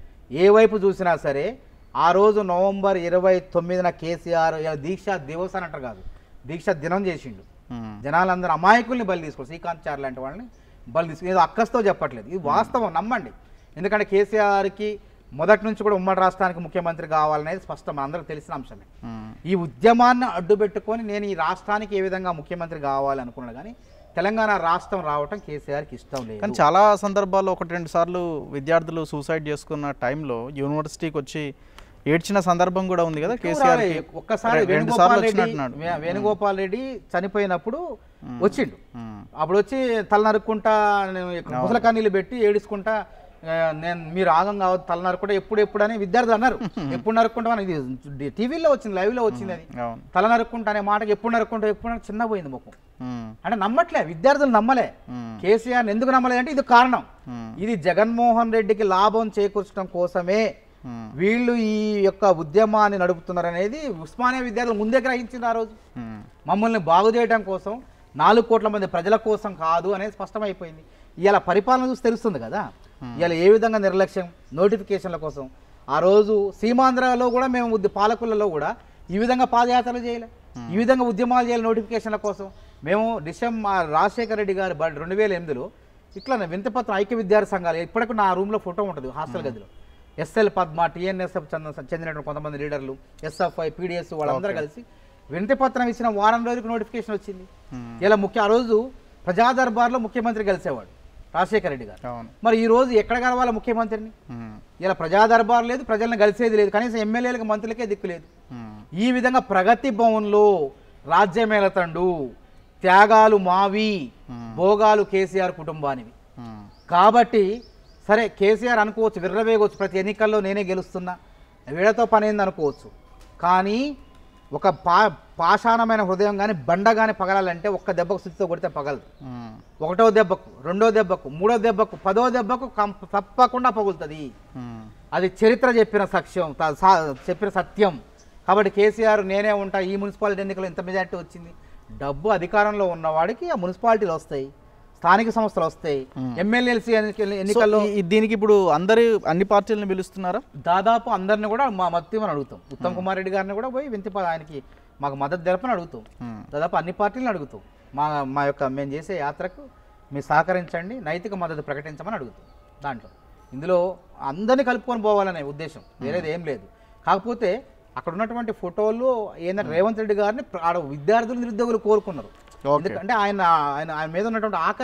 ఏ వైపు చూసినా సరే ఆ రోజు నవంబర్ ఇరవై తొమ్మిదిన కేసీఆర్ ఇలా దీక్షా దివస్ అని అంటారు కాదు దీక్ష దినం చేసిండు ఉమ్, జనాలందరూ అమాయకుల్ని బలి తీసుకోరు శ్రీకాంత్ చార్ లాంటి వాళ్ళని బలి తీసుకు ఏదో అక్కస్తో చెప్పట్లేదు ఇది వాస్తవం నమ్మండి ఎందుకంటే కేసీఆర్కి మొదటి నుంచి కూడా ఉమ్మడి రాష్ట్రానికి ముఖ్యమంత్రి కావాలనేది స్పష్టం అందరికి తెలిసిన అంశమే ఉమ్, ఈ ఉద్యమాన్ని అడ్డు పెట్టుకొని నేను ఈ రాష్ట్రానికి ఏ విధంగా ముఖ్యమంత్రి కావాలి అనుకున్నాను కానీ తెలంగాణ రాష్ట్రం రావటం కేసీఆర్కి ఇష్టం లేదు కానీ చాలా సందర్భాల్లో ఒకటి రెండు సార్లు విద్యార్థులు సూసైడ్ చేసుకున్న టైంలో యూనివర్సిటీకి వచ్చి ఏడ్చిన సందర్భం కూడా ఉంది కదా కేసీఆర్ చూడాలి. ఒక్కసారి రెండు సార్లు వేణుగోపాల్ రెడ్డి వచ్చినట్టున్నాడు వే- వేణుగోపాల్ రెడ్డి చనిపోయినప్పుడు వచ్చిండు ఉమ్, అప్పుడు వచ్చి తల నరుక్కుంటా నేను ఇక్కడ ముసల కన్నీళ్ళు పెట్టి ఏడుచుకుంటా ఆ, నేను మీరు ఆగం కావద్దు తల నరుక్కుంటా ఎప్పుడు ఎప్పుడు అని విద్యార్థులు అన్నారు ఎప్పుడు నరుక్కుంటామని ఇది టీవీలో వచ్చింది లైవ్లో వచ్చింది అది అవును తల నరుక్కుంటా అనే మాటకి ఎప్పుడు నరుక్కుంటా ఎప్పుడు నరుక్కుంటా చిన్న పోయింది ముఖం ఉమ్, అంటే నమ్మట్లే విద్యార్థులు నమ్మలే ఉమ్, కేసీఆర్ ఎందుకు నమ్మలేదు అంటే ఇది కారణం ఉమ్, ఇది జగన్మోహన్ రెడ్డికి లాభం చేకూర్చడం కోసమే ఉమ్, వీళ్ళు ఈ యొక్క ఉద్యమాన్ని నడుపుతున్నారనేది ఉస్మానియా విద్యార్థులు ముందే గ్రహించింది ఆ రోజు ఉమ్, మమ్మల్ని బాగు చేయడం కోసం నాలుగు కోట్ల మంది ప్రజల కోసం కాదు అనేది స్పష్టమైపోయింది ఇవాళ పరిపాలన చూసి తెలుస్తుంది కదా ఇవాళ ఏ విధంగా నిర్లక్ష్యం నోటిఫికేషన్ల కోసం ఆ రోజు సీమాంధ్రలో కూడా మేము ఉద్య పాలకులలో కూడా ఈ విధంగా పాదయాత్రలు చేయలే ఈ విధంగా ఉద్యమాలు చేయాలి నోటిఫికేషన్ల కోసం మేము డిసెంబర్ రాజశేఖర రెడ్డి గారు బ- రెండు వేల ఎనిమిదిలో ఇట్లానే వింతపత్రం ఐక్య విద్యార్థి సంఘాలు ఇప్పటికీ నా రూమ్లో ఫోటో ఉంటుంది హాస్టల్ గదిలో ఎస్ఎల్ పద్మ టిఎన్ఎస్ఎఫ్ చెందినటువంటి కొంతమంది లీడర్లు ఎస్ఎఫ్ఐ పీడిఎస్ వాళ్ళందరూ కలిసి వినతి పత్రం ఇచ్చిన వారం రోజులకు నోటిఫికేషన్ వచ్చింది ఉమ్, ఇలా ముఖ్య ఆ రోజు ప్రజా దర్బార్లో ముఖ్యమంత్రి కలిసేవాడు రాజశేఖర రెడ్డి గారు అవును మరి ఈ రోజు ఎక్కడ కలవాలి ముఖ్యమంత్రిని ఉమ్, ఇలా ప్రజా దర్బార్ లేదు ప్రజలను కలిసేది లేదు కనీసం ఎమ్మెల్యేలకు మంత్రులకే దిక్కు లేదు ఉమ్, ఈ విధంగా ప్రగతి భవన్లో రాజ్యమేలతండు త్యాగాలు మావి Hmm. భోగాలు కేసీఆర్ కుటుంబానివి ఉమ్, కాబట్టి సరే కేసీఆర్ అనుకోవచ్చు విర్రవేయవచ్చు ప్రతి ఎన్నికల్లో నేనే గెలుస్తున్నా వీళ్ళతో పని ఏంది అనుకోవచ్చు కానీ ఒక పా పాషాణమైన హృదయం కానీ బండ కానీ పగలాలంటే ఒక్క దెబ్బకు సుత్తితో కొడితే పగలదు ఉమ్, ఒకటో దెబ్బకు రెండో దెబ్బకు మూడో దెబ్బకు పదో దెబ్బకు కం- తప్పకుండా పగులుతుంది ఉమ్, అది చరిత్ర చెప్పిన సత్యం త- సా- చెప్పిన సత్యం కాబట్టి కేసీఆర్ నేనే ఉంటా ఈ మున్సిపాలిటీ ఎన్నికలు ఎంత మెజార్టీ వచ్చింది డబ్బు అధికారంలో ఉన్నవాడికి ఆ మున్సిపాలిటీలు వస్తాయి స్థానిక సంస్థలు వస్తాయి ఎమ్మెల్యేసి ఎన్నికల్లో సో ఈ- దీనికి ఇప్పుడు అందరి అన్ని పార్టీలను పిలుస్తున్నారా దాదాపు అందరిని కూడా మా మద్దతు అడుగుతాం ఉత్తమ్ కుమార్ రెడ్డి గారిని కూడా పోయి వింతి ప- ఆయనకి మాకు మద్దతు తెలపని అడుగుతాం ఉమ్, దాదాపు అన్ని పార్టీలను అడుగుతాం మా మా యొక్క మేము చేసే యాత్రకు మీరు సహకరించండి నైతిక మద్దతు ప్రకటించమని అడుగుతాం దాంట్లో ఇందులో అందరినీ కలుపుకొని పోవాలనే ఉద్దేశం వేరేది ఏం లేదు కాకపోతే అక్కడ ఉన్నటువంటి ఫోటోలు ఏంటంటే రేవంత్ రెడ్డి గారిని ప్ర- ఆడ విద్యార్థులు నిరుద్యోగులు కోరుకున్నారు ఓకే ఎందుకంటే ఆయన ఆయన ఆయన మీద ఉన్నటువంటి ఆకర్షణ అది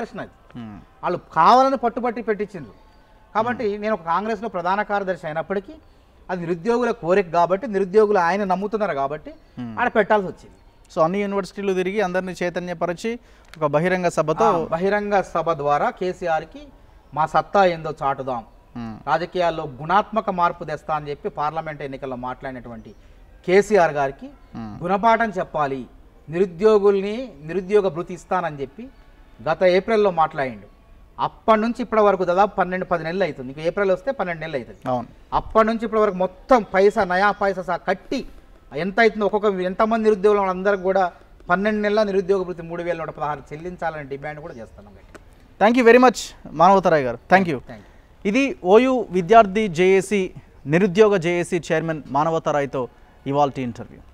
ఉమ్. వాళ్ళు కావాలని పట్టుబట్టి పెట్టించిండ్రు కాబట్టి నేను ఒక కాంగ్రెస్లో ప్రధాన కార్యదర్శి అయినప్పటికీ అది నిరుద్యోగుల కోరిక కాబట్టి నిరుద్యోగులు ఆయన నమ్ముతున్నారు కాబట్టి ఆడ పెట్టాల్సి వచ్చింది సో అన్ని యూనివర్సిటీలు తిరిగి అందరినీ చైతన్యపరిచి ఒక బహిరంగ సభతో ఆ బహిరంగ సభ ద్వారా కేసీఆర్కి మా సత్తా ఏందో చాటుదాం ఉమ్, రాజకీయాల్లో గుణాత్మక మార్పు తెస్తా అని చెప్పి పార్లమెంట్ ఎన్నికల్లో మాట్లాడినటువంటి కేసీఆర్ గారికి Hmm. గుణపాఠం చెప్పాలి నిరుద్యోగుల్ని నిరుద్యోగ భృతి ఇస్తానని చెప్పి గత ఏప్రిల్లో మాట్లాడిండు అప్పటి నుంచి ఇప్పటి వరకు దాదాపు పన్నెండు పది నెలలు అవుతుంది ఇంకా ఏప్రిల్ వస్తే పన్నెండు నెలలు అవుతుంది అవును అప్పటి నుంచి ఇప్పటి వరకు మొత్తం పైసా నయా పైసా సహా కట్టి ఎంత అవుతుందో ఒక్కొక్క ఎంతమంది నిరుద్యోగులు వాళ్ళందరికీ కూడా పన్నెండు నెలల నిరుద్యోగ భృతి మూడు వేల నూట పదహారు చెల్లించాలని డిమాండ్ కూడా చేస్తున్నాం thank you very much Manavatha Roy గారు థ్యాంక్ యూ థ్యాంక్ యూ ఇది ఓయూ విద్యార్థి జేఏసీ నిరుద్యోగ జేఏసీ చైర్మన్ మానవతరాయ్తో ఇవాల్టి ఇంటర్వ్యూ